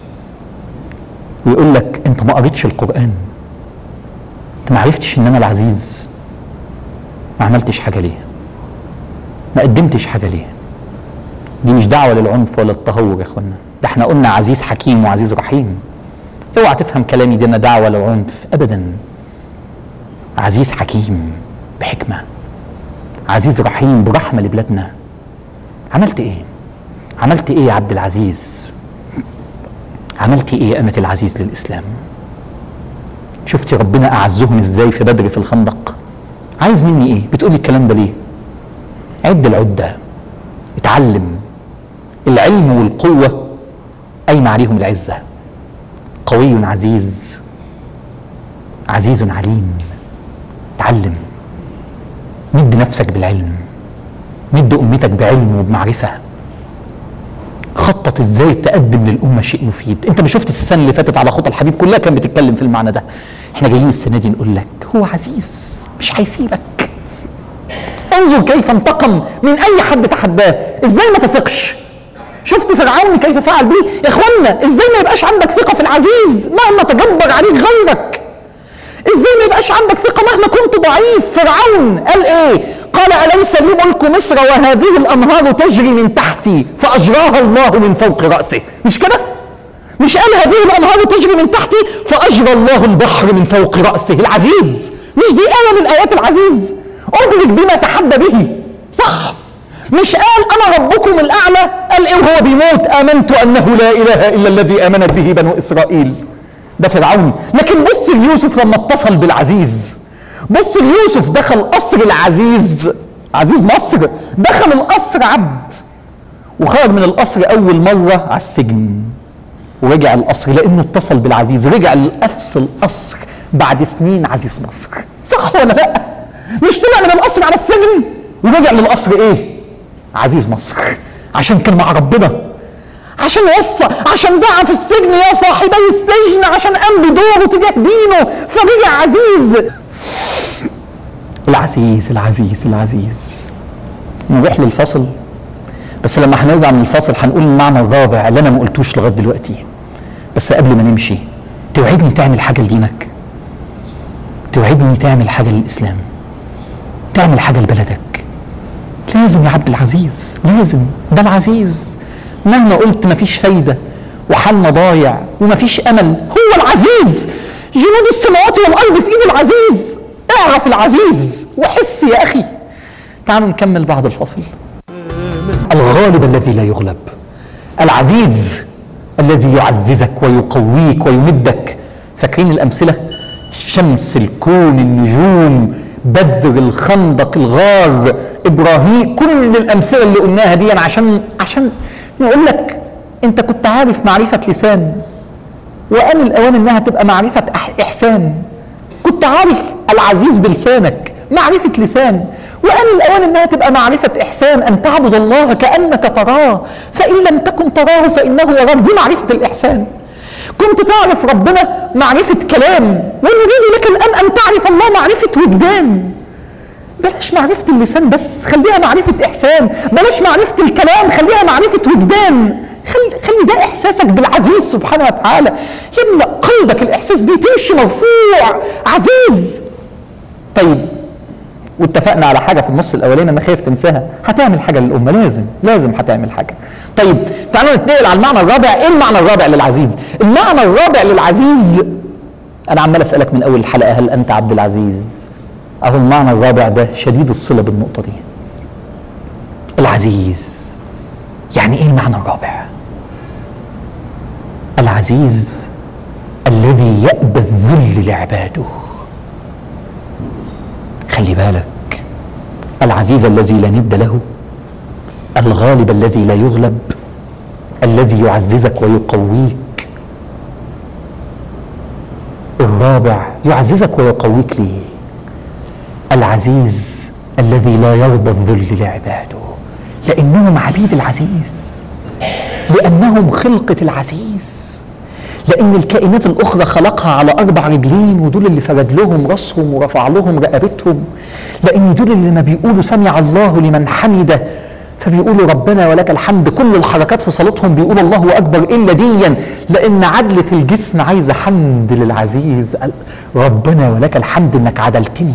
ويقول لك انت ما قريتش القران انت ما عرفتش ان انا العزيز ما عملتش حاجه ليه ما قدمتش حاجه ليه دي مش دعوه للعنف ولا التهور يا اخوانا ده احنا قلنا عزيز حكيم وعزيز رحيم اوعى تفهم كلامي دي انا دعوه للعنف ابدا عزيز حكيم بحكمة عزيز رحيم برحمة لبلادنا عملت ايه عملت ايه يا عبد العزيز عملت ايه يا أمة العزيز للإسلام شفتي ربنا أعزهم ازاي في بدر في الخندق عايز مني ايه بتقولي الكلام ده ليه عد العدة اتعلم العلم والقوة أيم عليهم العزة قوي عزيز عزيز عليم اتعلم مد نفسك بالعلم مد امتك بعلم وبمعرفه خطط ازاي تقدم للامه شيء مفيد انت ما شفت السنه اللي فاتت على خطى الحبيب كلها كانت بتتكلم في المعنى ده احنا جايين السنه دي نقول لك هو عزيز مش هيسيبك انظر كيف انتقم من اي حد تحداه ازاي ما تثقش شفت فرعون كيف فعل بيه يا اخوانا ازاي ما يبقاش عندك ثقه في العزيز مهما تجبر عليك غيرك ازاي ما يبقاش عندك ثقه مهما كنت ضعيف فرعون قال ايه قال اليس لي ملك مصر وهذه الانهار تجري من تحتي فاجراها الله من فوق راسه مش كده مش قال هذه الانهار تجري من تحتي فاجرى الله البحر من فوق راسه العزيز مش دي ايه من ايات العزيز اهلك بما تحدى به صح مش قال انا ربكم الاعلى قال ايه وهو بيموت امنت انه لا اله الا الذي امنت به بنو اسرائيل ده فرعون لكن بص ليوسف لما اتصل بالعزيز بص ليوسف دخل قصر العزيز عزيز مصر دخل القصر عبد وخرج من القصر اول مره على السجن ورجع القصر لانه اتصل بالعزيز رجع لنفس القصر بعد سنين عزيز مصر صح ولا لا مش طلع من القصر على السجن ورجع للقصر ايه عزيز مصر عشان كان مع ربنا عشان وصى عشان دعا في السجن يا صاحبي السجن عشان قام بدوره تجاه دينه فرجع عزيز العزيز العزيز العزيز نروح للفصل بس لما هنرجع من الفصل هنقول المعنى الرابع اللي انا ما قلتوش لغايه دلوقتي بس قبل ما نمشي توعدني تعمل حاجه لدينك توعدني تعمل حاجه للاسلام تعمل حاجه لبلدك لازم يا عبد العزيز لازم ده العزيز مهما قلت مفيش فايده وحالنا ضايع ومفيش امل هو العزيز جنود السماوات والارض في ايد العزيز اعرف العزيز وحس يا اخي تعالوا نكمل بعد الفصل الغالب الذي لا يغلب العزيز الذي يعززك ويقويك ويمدك فاكرين الامثله شمس الكون النجوم بدر الخندق الغار ابراهيم كل الامثله اللي قلناها دي عشان عشان نقول لك انت كنت عارف معرفه لسان وان الاوان انها تبقى معرفه أح- احسان كنت عارف العزيز بلسانك معرفة لسان وأن الأوان أنها تبقى معرفة إحسان أن تعبد الله كأنك تراه فإن لم تكن تراه فإنه يراك دي معرفة الإحسان كنت تعرف ربنا معرفة كلام ونريد لك الآن أن تعرف الله معرفة وجدان بلاش معرفة اللسان بس خليها معرفة إحسان بلاش معرفة الكلام خليها معرفة وجدان خلي, خلي ده إحساسك بالعزيز سبحانه وتعالى يملأ قلبك الإحساس بيه تمشي مرفوع عزيز طيب واتفقنا على حاجه في النص الاولاني انا خايف تنساها هتعمل حاجه للامه لازم لازم هتعمل حاجه طيب تعالوا نتنقل على المعنى الرابع ايه المعنى الرابع للعزيز المعنى الرابع للعزيز انا عمال اسالك من اول الحلقه هل انت عبد العزيز اهو المعنى الرابع ده شديد الصله بالنقطه دي العزيز يعني ايه المعنى الرابع العزيز الذي يأبى الذل لعباده خلي بالك العزيز الذي لا ند له الغالب الذي لا يغلب الذي يعززك ويقويك الرابع يعززك ويقويك ليه العزيز الذي لا يرضى الذل لعباده لانهم عبيد العزيز لانهم خلقه العزيز لان الكائنات الاخرى خلقها على اربع رجلين ودول اللي فرد لهم راسهم ورفع لهم رقبتهم لان دول اللي لما بيقولوا سمع الله لمن حمده فبيقولوا ربنا ولك الحمد كل الحركات في صلاتهم بيقولوا الله اكبر الا ديا لان عدله الجسم عايزه حمد للعزيز ربنا ولك الحمد انك عدلتني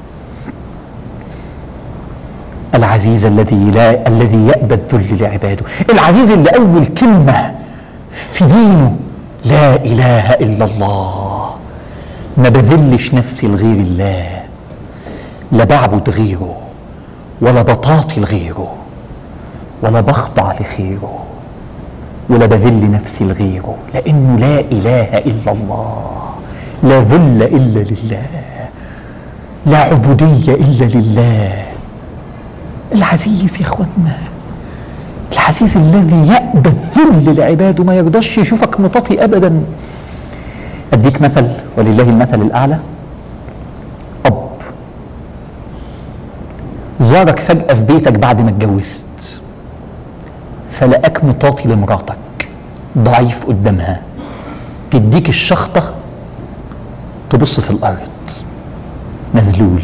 العزيز الذي لا الذي يأبى الذل لعباده العزيز اللي أول كلمة في دينه لا إله إلا الله ما بذلش نفسي لغير الله لا بعبد غيره ولا بطاطي لغيره ولا بخضع لخيره ولا بذل نفسي لغيره لأنه لا إله إلا الله لا ذل إلا لله لا عبودية إلا لله العزيز يا اخوانا العزيز الذي يأبى الذل لعباده ما يرضاش يشوفك مطاطي ابدا اديك مثل ولله المثل الاعلى اب زارك فجأة في بيتك بعد ما اتجوزت فلقاك مطاطي لمراتك ضعيف قدامها تديك الشخطة تبص في الأرض مذلول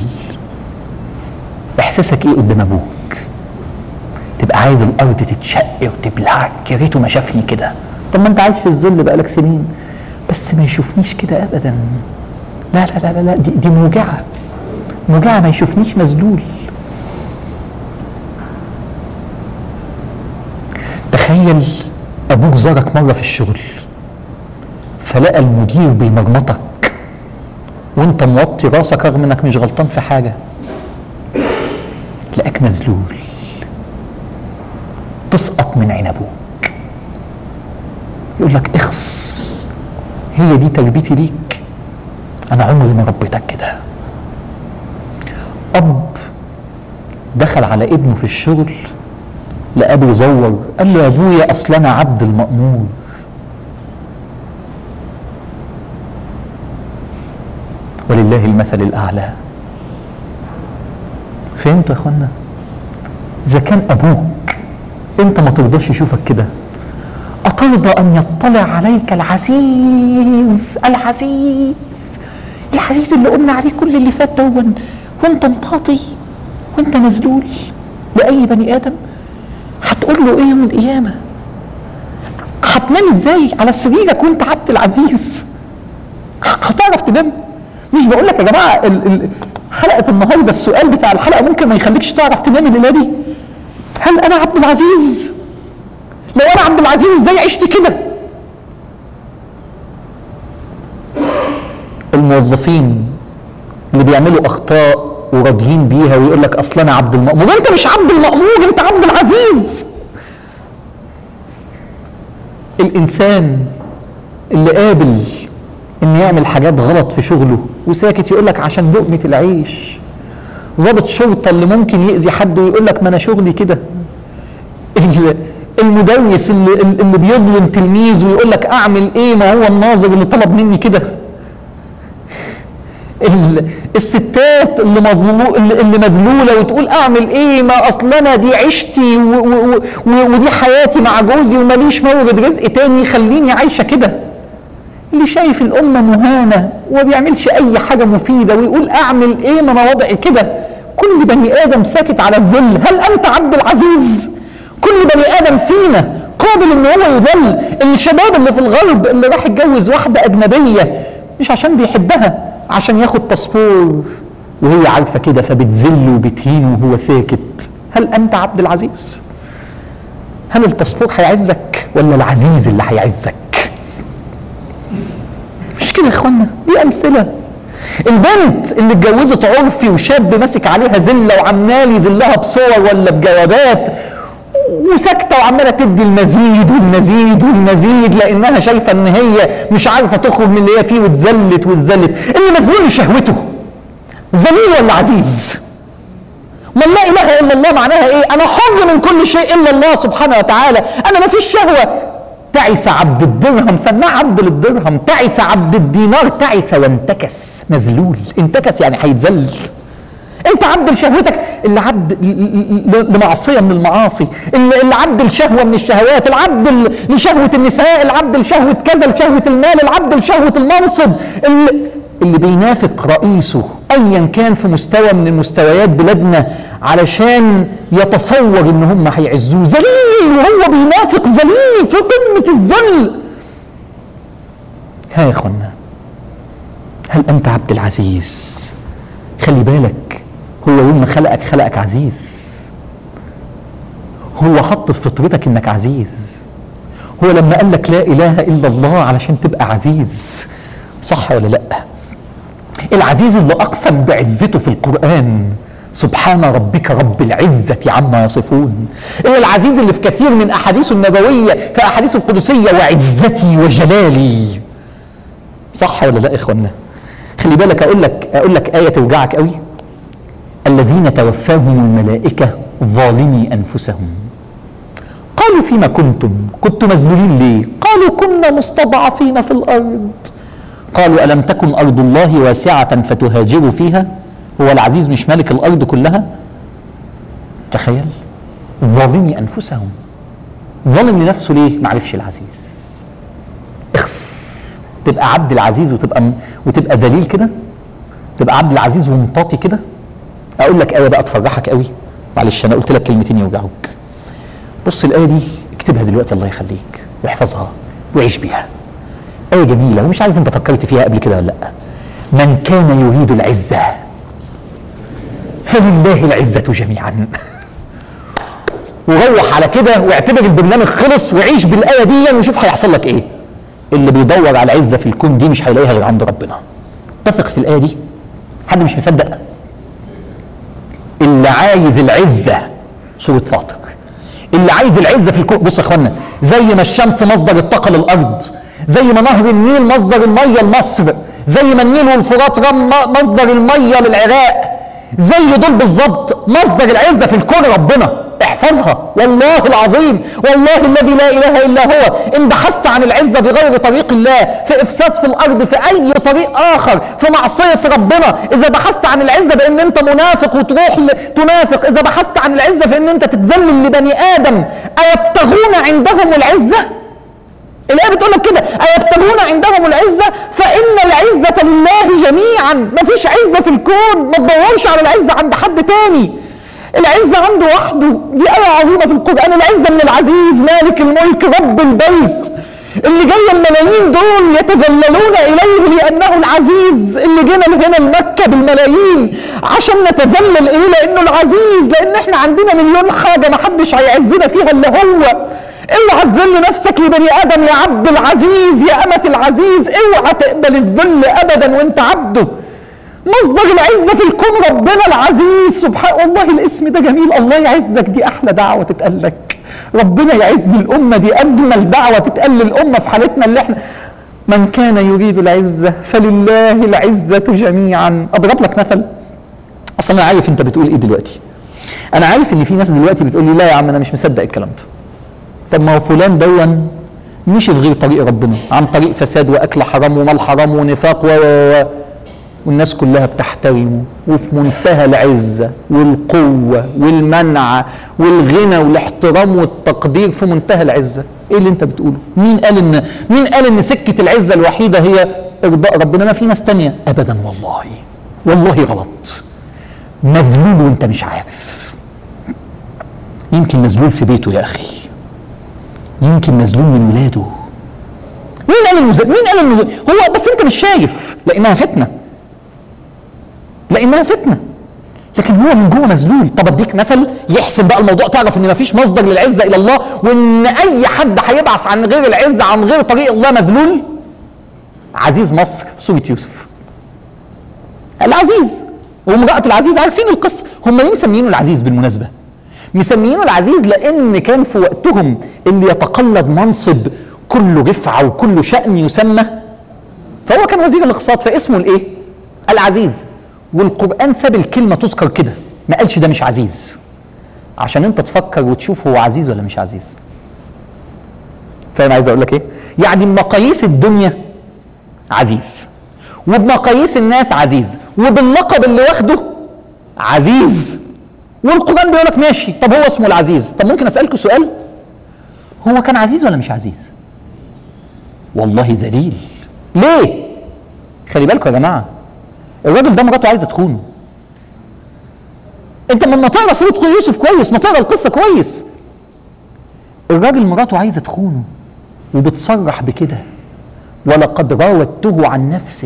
احساسك ايه قدام ابوك تبقى عايز الارض تتشق وتبلعك يا ريته ما شافني كده طب ما انت عايش في الذل بقالك سنين بس ما يشوفنيش كده ابدا لا لا لا لا, لا دي, دي موجعه موجعه ما يشوفنيش مذلول تخيل ابوك زارك مره في الشغل فلقى المدير بيمرمطك وانت موطي راسك رغم انك مش غلطان في حاجه تلاقيك مذلول تسقط من عين ابوك يقول لك اخص هي دي تربيتي ليك انا عمري ما ربيتك كده اب دخل على ابنه في الشغل لقاه بيزور قال له يا ابويا اصل انا عبد المأمور ولله المثل الاعلى فهمتوا يا اخوانا اذا كان ابوك انت ما ترضاش يشوفك كده اترضى ان يطلع عليك العزيز العزيز العزيز اللي قلنا عليه كل اللي فات دون وانت مطاطي وانت مذلول لاي بني ادم هتقول له ايه يوم القيامه هتنام ازاي على سريرك وانت عبد العزيز هتعرف تنام مش بقول لك يا جماعه ال- ال- حلقه النهارده السؤال بتاع الحلقه ممكن ما يخليكش تعرف تنام الليله دي هل انا عبد العزيز لو انا عبد العزيز ازاي عشت كده الموظفين اللي بيعملوا اخطاء وراضيين بيها ويقول لك اصل انا عبد المأمور انت مش عبد المأمور انت عبد العزيز الانسان اللي قابل ان يعمل حاجات غلط في شغله وساكت يقول لك عشان لقمه العيش ضابط شرطه اللي ممكن يأذي حد ويقول لك ما انا شغلي كده ال- المدرس اللي, اللي بيظلم تلميذ ويقول لك اعمل ايه ما هو الناظر اللي طلب مني كده ال- الستات اللي مظلو اللي اللي مذلوله وتقول اعمل ايه ما اصل انا دي عيشتي و و و ودي حياتي مع جوزي وماليش مورد رزق تاني يخليني عايشه كده اللي شايف الامه مهانه وما بيعملش اي حاجه مفيده ويقول اعمل ايه ما انا وضعي كده كل بني ادم ساكت على الذل هل انت عبد العزيز كل بني ادم فينا قابل ان هو يذل الشباب اللي في الغرب اللي راح يتجوز واحده اجنبيه مش عشان بيحبها عشان ياخد باسبور وهي عارفه كده فبتذله وبتهينه وهو ساكت هل انت عبد العزيز هل الباسبور هيعزك ولا العزيز اللي هيعزك مش كده يا اخوانا دي امثله البنت اللي اتجوزت عرفي وشاب ماسك عليها زله وعمال يذلها بصور ولا بجوابات وساكته وعماله تدي المزيد والمزيد والمزيد لانها شايفه ان هي مش عارفه تخرج من اللي هي فيه واتذلت واتذلت اللي مذلول لشهوته ذليل ولا عزيز؟ ما لا اله الا الله معناها ايه؟ انا حر من كل شيء الا الله سبحانه وتعالى، انا ما فيش شهوه تعس عبد الدرهم سماه عبد للدرهم تعس عبد الدينار تعس وانتكس مذلول انتكس يعني هيتذل انت عبد لشهوتك اللي عبد ل- ل- ل- لمعصيه من المعاصي اللي اللي عبد لشهوه من الشهوات العبد ل- لشهوه النساء العبد لشهوه كذا لشهوه المال العبد لشهوه المنصب اللي, اللي بينافق رئيسه ايا كان في مستوى من المستويات بلادنا علشان يتصور ان هم هيعزوه ذليل وهو بينافق ذليل في قمه الذل ها يا اخوانا هل انت عبد العزيز خلي بالك هو يوم ما خلقك خلقك عزيز هو حط في فطرتك انك عزيز هو لما قال لك لا اله الا الله علشان تبقى عزيز صح ولا لا العزيز اللي اقسم بعزته في القران سبحان ربك رب العزة عما يصفون إلا العزيز اللي في كثير من أحاديثه النبوية في أحاديثه القدسية وعزتي وجلالي صح ولا لا يا إخوانا خلي بالك أقول لك أقول لك آية توجعك قوي الذين توفاهم الملائكة ظالمي أنفسهم قالوا فيما كنتم كنتم مذلولين ليه قالوا كنا مستضعفين في الأرض قالوا ألم تكن أرض الله واسعة فتهاجروا فيها هو العزيز مش مالك الأرض كلها تخيل ظالمي أنفسهم ظالم لنفسه ليه معرفش العزيز اخس تبقى عبد العزيز وتبقى وتبقى دليل كده تبقى عبد العزيز ومطاطي كده اقول لك ايه بقى تفرحك قوي معلش انا قلت لك كلمتين يوجعوك بص الايه دي اكتبها دلوقتي الله يخليك واحفظها وعيش بيها ايه جميله ومش عارف انت فكرت فيها قبل كده ولا لا من كان يريد العزه فلله العزه جميعا وروح على كده واعتبر البرنامج خلص وعيش بالايه دي وشوف هيحصل لك ايه اللي بيدور على العزه في الكون دي مش هيلاقيها غير عند ربنا تثق في الايه دي حد مش مصدق اللي عايز العزه سوره فاطر اللي عايز العزه في الكون بص يا اخوانا زي ما الشمس مصدر الطاقه للارض زي ما نهر النيل مصدر الميه لمصر زي ما النيل والفرات رم مصدر الميه للعراق زي دول بالظبط مصدر العزه في الكون ربنا احفظها والله العظيم والله الذي لا اله الا هو ان بحثت عن العزه بغير طريق الله في افساد في الارض في اي طريق اخر في معصيه ربنا اذا بحثت عن العزه بان انت منافق وتروح ل- تنافق اذا بحثت عن العزه في ان انت تتذلل لبني ادم ايبتغون عندهم العزه الآية بتقول لك كده أيبتغون عندهم العزة فإن العزة لله جميعا مفيش عزة في الكون ما تدورش على العزة عند حد تاني العزة عنده وحده دي آية عظيمة في القرآن العزة من العزيز مالك الملك رب البيت اللي جاية الملايين دول يتذللون إليه لأنه العزيز اللي جينا هنا لمكة بالملايين عشان نتذلل إليه لأنه العزيز لأن إحنا عندنا مليون حاجة ما حدش هيعزنا فيها إلا هو اوعى تذل نفسك لبني ادم يا عبد العزيز يا امة العزيز اوعى تقبل الذل ابدا وانت عبده مصدر العزة في الكون ربنا العزيز سبحان والله الاسم ده جميل الله يعزك دي أحلى دعوة تتقال لك ربنا يعز الأمة دي أجمل دعوة تتقال للأمة في حالتنا اللي احنا من كان يريد العزة فلله العزة جميعا أضرب لك مثل أصلا أنا عارف أنت بتقول إيه دلوقتي أنا عارف إن في ناس دلوقتي بتقول لي لا يا عم أنا مش مصدق الكلام ده طب ما هو فلان دون مشي في غير طريق ربنا عن طريق فساد واكل حرام ومال حرام ونفاق و و- و والناس كلها بتحترمه وفي منتهى العزة والقوة والمنع والغنى والاحترام والتقدير في منتهى العزة ايه اللي انت بتقوله مين قال ان مين قال ان سكة العزة الوحيدة هي ارضاء ربنا ما في ناس تانية ابدا والله والله غلط مذلول وانت مش عارف يمكن مذلول في بيته يا اخي يمكن مذلول من ولاده مين قال انه زي- مين قال انه زي- هو بس انت مش شايف لانها فتنه لانها فتنه لكن هو من جوه مذلول طب اديك مثل يحسن بقى الموضوع تعرف ان مفيش مصدر للعزه الا الله وان اي حد هيبعث عن غير العزه عن غير طريق الله مذلول عزيز مصر في سوره يوسف العزيز وامرأة العزيز عارفين القصة هم ليه مسمينه العزيز بالمناسبة مسمينه العزيز لأن كان في وقتهم اللي يتقلد منصب كله رفعة وكله شأن يسمى فهو كان وزير الاقتصاد فاسمه الايه؟ العزيز والقرآن ساب الكلمة تذكر كده ما قالش ده مش عزيز عشان انت تفكر وتشوف هو عزيز ولا مش عزيز فاهم عايز اقول لك ايه؟ يعني بمقاييس الدنيا عزيز وبمقاييس الناس عزيز وباللقب اللي واخده عزيز والقرآن بيقول لك ماشي طب هو اسمه العزيز طب ممكن اسألكوا سؤال هو كان عزيز ولا مش عزيز والله ذليل ليه خلي بالكم يا جماعة الراجل ده مراته عايزة تخونه انت لما تقرا سورة يوسف كويس ما تقرا القصة كويس الراجل مراته عايزة تخونه وبتصرح بكده ولقد راودته عن نفسه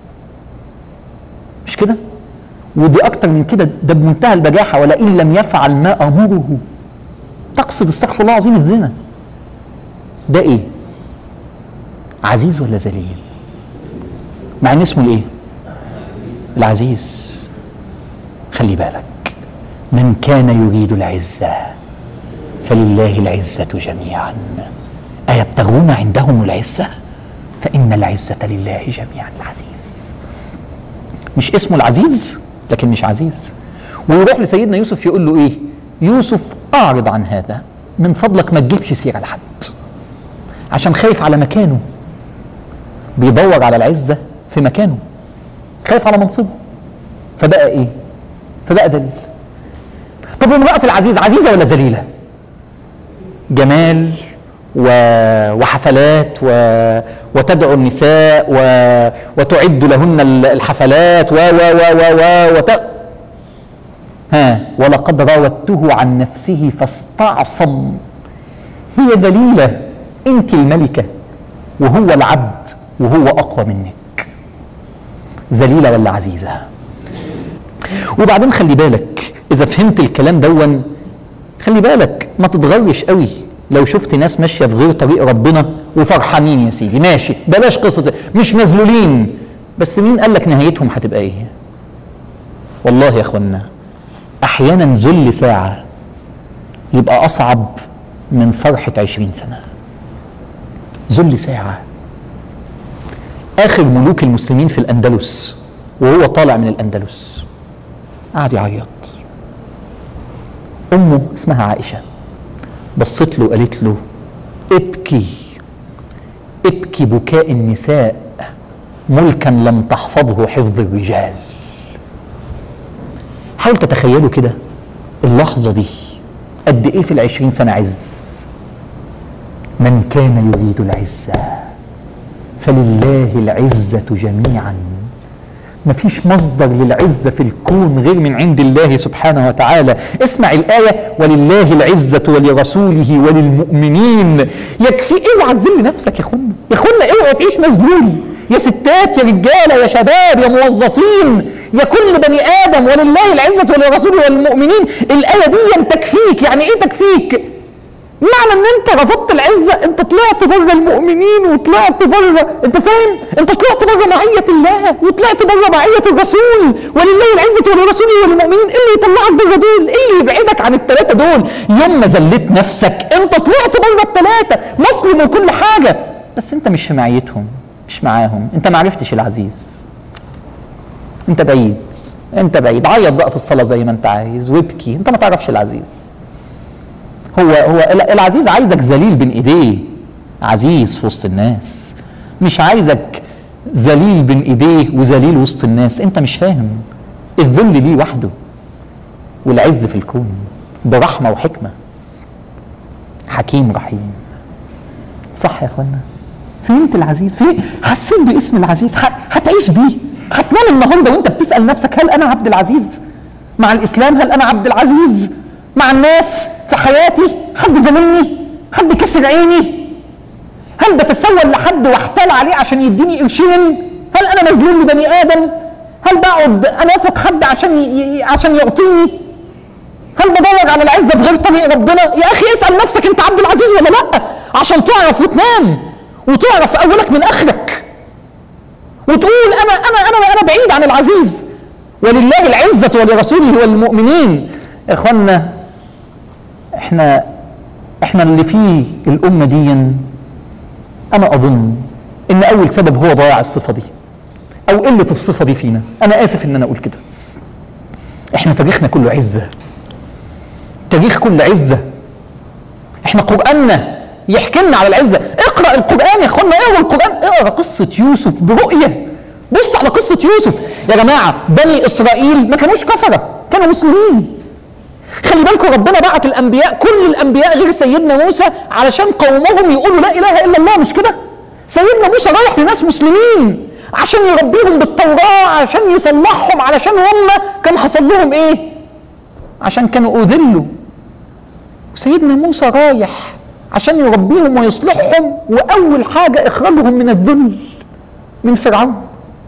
مش كده ودي اكتر من كده ده بمنتهى البجاحه ولئن لم يفعل ما امره تقصد استغفر الله العظيم الزنا ده ايه عزيز ولا ذليل مع ان اسمه الايه العزيز خلي بالك من كان يريد العزه فلله العزه جميعا ايبتغون عندهم العزه فان العزه لله جميعا العزيز مش اسمه العزيز لكن مش عزيز ويروح لسيدنا يوسف يقول له ايه يوسف اعرض عن هذا من فضلك ما تجيبش سيره لحد عشان خايف على مكانه بيدور على العزه في مكانه خايف على منصبه فبقى ايه فبقى دليل طب وامرأة العزيز عزيزة ولا ذليلة جمال و... وحفلات و... وتدعو النساء و... وتعد لهن ال- الحفلات و و و و و وت... ها ولقد راودته عن نفسه فاستعصم هي ذليلة انت الملكة وهو العبد وهو اقوى منك ذليلة ولا عزيزة وبعدين خلي بالك اذا فهمت الكلام دون خلي بالك ما تتغرش قوي لو شفت ناس ماشيه في غير طريق ربنا وفرحانين يا سيدي ماشي بلاش قصه مش مذلولين بس مين قال لك نهايتهم هتبقى ايه والله يا اخوانا احيانا ذل ساعه يبقى اصعب من فرحه عشرين سنه ذل ساعه اخر ملوك المسلمين في الاندلس وهو طالع من الاندلس قعد يعيط امه اسمها عائشه بصت له وقالت له ابكي ابكي بكاء النساء ملكا لم تحفظه حفظ الرجال حاول تتخيلوا كده اللحظة دي قد ايه في العشرين سنة عز من كان يريد العزة فلله العزة جميعا مفيش مصدر للعزة في الكون غير من عند الله سبحانه وتعالى اسمع الآية ولله العزة ولرسوله وللمؤمنين يكفي اوعى تذل نفسك يا اخوانا يا اخوانا اوعى تعيش مذلول يا ستات يا رجالة يا شباب يا موظفين يا كل بني آدم ولله العزة ولرسوله وللمؤمنين الآية دي تكفيك يعني ايه تكفيك معنى ان انت رفضت العزه انت طلعت بره المؤمنين وطلعت بره انت فاهم انت طلعت بره معيه الله وطلعت بره معيه الرسول ولله العزه ولرسوله وللمؤمنين ايه اللي يطلعك بره دول ايه اللي يبعدك عن الثلاثه دول يوم ما ذليت نفسك انت طلعت بره الثلاثه مسلم وكل حاجه بس انت مش في معيتهم مش معاهم انت ما عرفتش العزيز انت بعيد انت بعيد عيط بقى في الصلاه زي ما انت عايز وابكي انت ما تعرفش العزيز هو هو ال- العزيز عايزك ذليل بين ايديه عزيز في وسط الناس مش عايزك ذليل بين ايديه وذليل وسط الناس انت مش فاهم الذل ليه وحده والعز في الكون برحمه وحكمه حكيم رحيم صح يا اخوانا فهمت العزيز في حسيت باسم العزيز ه- هتعيش بيه هتنام النهارده وانت بتسال نفسك هل انا عبد العزيز مع الاسلام هل انا عبد العزيز مع الناس في حياتي حد زميلني حد كسر عيني هل بتسول لحد واحتال عليه عشان يديني قرشين هل انا مذلول لبني ادم هل بقعد انافق حد عشان ي... ي- عشان يعطيني هل بدور على العزه في غير طريق ربنا يا اخي اسال نفسك انت عبد العزيز ولا لا عشان تعرف وتنام وتعرف اولك من اخرك وتقول انا انا انا انا بعيد عن العزيز ولله العزه ولرسوله وللمؤمنين يا اخوانا احنا احنا اللي فيه الامه دي انا اظن ان اول سبب هو ضياع الصفه دي او قله الصفه دي فينا انا اسف ان انا اقول كده احنا تاريخنا كله عزه تاريخ كله عزه احنا قراننا يحكي لنا على العزه اقرا القران يا اخوانا اقرا القران اقرا قصه يوسف برؤيه بص على قصه يوسف يا جماعه بني اسرائيل ما كانوش كفره كانوا مسلمين خلي بالكم ربنا بعت الانبياء كل الانبياء غير سيدنا موسى علشان قومهم يقولوا لا اله الا الله مش كده سيدنا موسى رايح لناس مسلمين عشان يربيهم بالتوراه عشان يصلحهم علشان هم كان حصل لهم ايه عشان كانوا اذلوا وسيدنا موسى رايح عشان يربيهم ويصلحهم واول حاجه اخراجهم من الذل من فرعون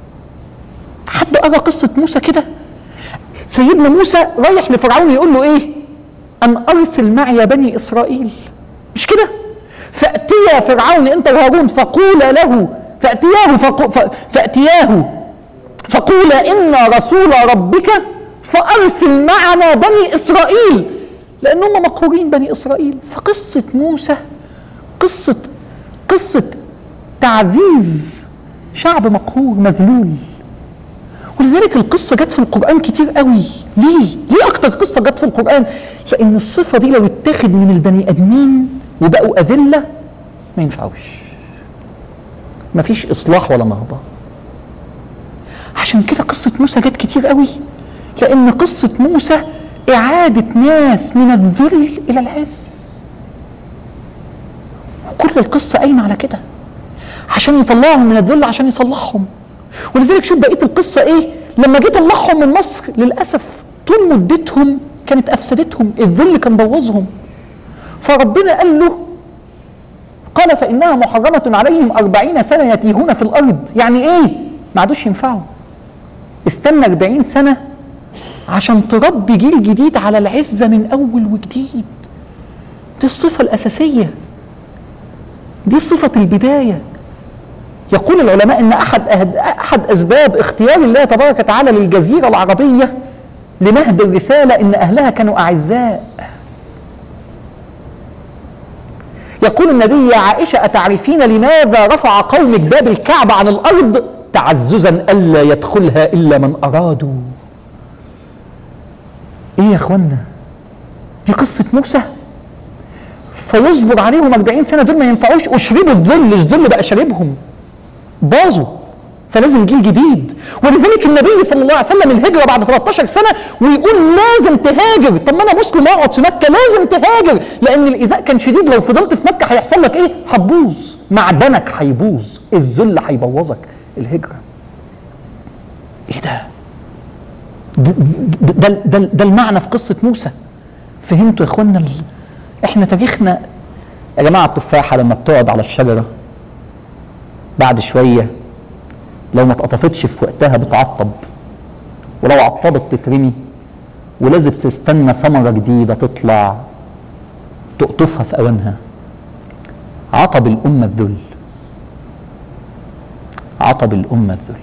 حد قرا قصه موسى كده سيدنا موسى رايح لفرعون يقول له ايه ان ارسل معي بني اسرائيل مش كده فاتيا فرعون انت وهارون فقولا له فاتياه فقو ف- فاتياه فقولا انا رسول ربك فارسل معنا بني اسرائيل لان هم مقهورين بني اسرائيل فقصه موسى قصه قصه تعزيز شعب مقهور مذلول ولذلك القصه جت في القران كتير قوي ليه ليه اكتر قصه جت في القران لان الصفه دي لو اتاخد من البني ادمين وبقوا اذله ما ينفعوش مفيش اصلاح ولا نهضه عشان كده قصه موسى جت كتير قوي لان قصه موسى اعاده ناس من الذل الى العز وكل القصه قايمه على كده عشان يطلعهم من الذل عشان يصلحهم ولذلك شوف بقيه القصه ايه لما جه طلعهم من مصر للاسف طول مدتهم كانت افسدتهم الذل كان بوظهم فربنا قال له قال فانها محرمه عليهم أربعين سنه يتيهون في الارض يعني ايه ما عادوش ينفعوا استنى أربعين سنه عشان تربي جيل جديد على العزه من اول وجديد دي الصفه الاساسيه دي صفه البدايه يقول العلماء ان احد أهد احد اسباب اختيار الله تبارك وتعالى للجزيره العربيه لمهد الرساله ان اهلها كانوا اعزاء. يقول النبي يا عائشه اتعرفين لماذا رفع قومك باب الكعبه عن الارض تعززا الا يدخلها الا من ارادوا. ايه يا اخوانا؟ دي قصه موسى فيصبر عليهم 40 سنه دول ما ينفعوش اشربوا الذل الذل بقى شاربهم باظوا فلازم جيل جديد ولذلك النبي صلى الله عليه وسلم الهجره بعد 13 سنه ويقول لازم تهاجر طب ما انا مسلم اقعد في مكه لازم تهاجر لان الايذاء كان شديد لو فضلت في مكه هيحصل لك ايه؟ هتبوظ معدنك هيبوظ الذل هيبوظك الهجره ايه ده ده, ده, ده, ده, ده المعنى في قصة موسى فهمتوا يا اخوانا ال... احنا تاريخنا يا جماعة التفاحة لما بتقعد على الشجرة بعد شوية لو ما اتقطفتش في وقتها بتعطب ولو عطبت تترمي ولازم تستنى ثمرة جديدة تطلع تقطفها في أوانها عطب الأمة الذل عطب الأمة الذل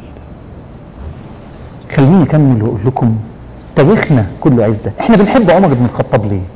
خليني أكمل وأقول لكم تاريخنا كله عزة احنا بنحب عمر بن الخطاب ليه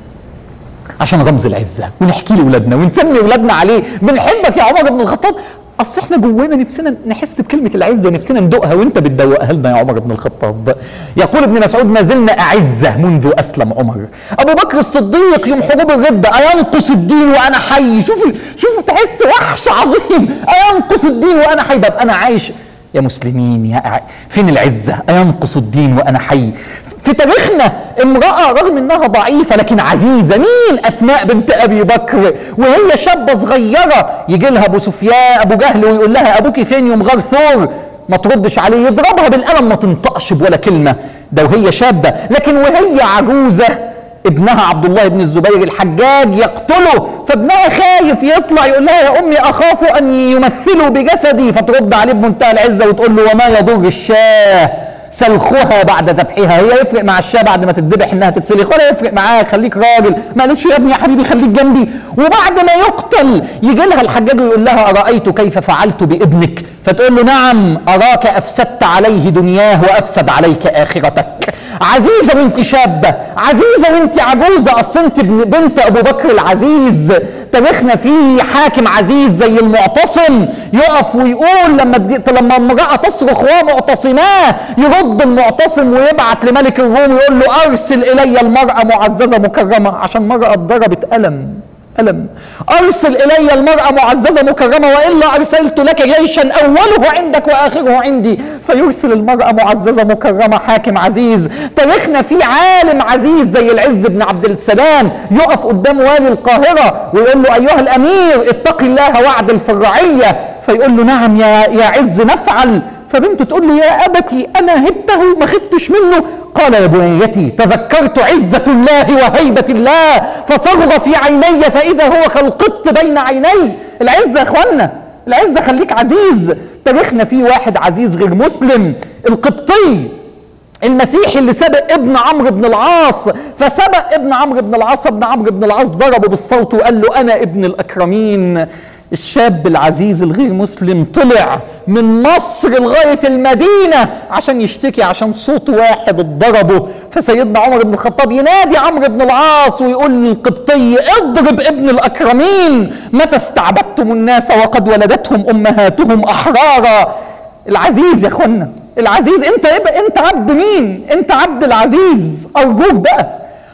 عشان رمز العزة ونحكي لأولادنا ونسمي أولادنا عليه بنحبك يا عمر بن الخطاب اصل احنا جوانا نفسنا نحس بكلمه العزه نفسنا ندوقها وانت بتدوقها لنا يا عمر بن الخطاب يقول ابن مسعود ما زلنا اعزه منذ اسلم عمر ابو بكر الصديق يوم حروب الرده اينقص الدين وانا حي شوف شوف تحس وحش عظيم اينقص الدين وانا حي ببقى انا عايش يا مسلمين يا أع... فين العزه اينقص الدين وانا حي في تاريخنا امرأة رغم انها ضعيفة لكن عزيزة مين اسماء بنت ابي بكر وهي شابة صغيرة يجي لها ابو سفيان ابو جهل ويقول لها ابوك فين يوم غار ثور ما تردش عليه يضربها بالقلم ما تنطقش بولا كلمة ده وهي شابة لكن وهي عجوزة ابنها عبد الله بن الزبير الحجاج يقتله فابنها خايف يطلع يقول لها يا امي اخاف ان يمثلوا بجسدي فترد عليه بمنتهى العزه وتقول له وما يضر الشاه سلخها بعد ذبحها هي يفرق مع الشاه بعد ما تتذبح انها تتسلخ ولا يفرق معاك خليك راجل ما قالتش يا ابني يا حبيبي خليك جنبي وبعد ما يقتل يجي لها الحجاج ويقول لها ارايت كيف فعلت بابنك فتقول له نعم اراك افسدت عليه دنياه وافسد عليك اخرتك عزيزه وانت شابه عزيزه وانت عجوزه اصل انت بنت ابو بكر العزيز تاريخنا فيه حاكم عزيز زي المعتصم يقف ويقول لما بدي... لما امراه تصرخ ومعتصماه يرد المعتصم ويبعت لملك الروم ويقول له ارسل الي المراه معززه مكرمه عشان مراه اتضربت الم ألم أرسل إلي المرأة معززة مكرمة وإلا أرسلت لك جيشا أوله عندك وآخره عندي فيرسل المرأة معززة مكرمة حاكم عزيز تاريخنا فيه عالم عزيز زي العز بن عبد السلام يقف قدام والي القاهرة ويقول له أيها الأمير اتق الله واعدل في الرعية فيقول له نعم يا يا عز نفعل فبنته تقول له يا أبتي أنا هبته ما خفتش منه قال يا بنيتي تذكرت عزة الله وهيبة الله فصغر في عيني فإذا هو كالقط بين عيني العزة يا إخوانا العزة خليك عزيز تاريخنا فيه واحد عزيز غير مسلم القبطي المسيحي اللي سبق ابن عمرو بن العاص فسبق ابن عمرو بن العاص ابن عمرو بن العاص ضربه بالصوت وقال له انا ابن الاكرمين الشاب العزيز الغير مسلم طلع من مصر لغاية المدينة عشان يشتكي عشان صوت واحد اتضربه فسيدنا عمر بن الخطاب ينادي عمرو بن العاص ويقول للقبطي اضرب ابن الأكرمين متى استعبدتم الناس وقد ولدتهم أمهاتهم أحرارا العزيز يا اخوانا العزيز انت ايه انت عبد مين انت عبد العزيز ارجوك بقى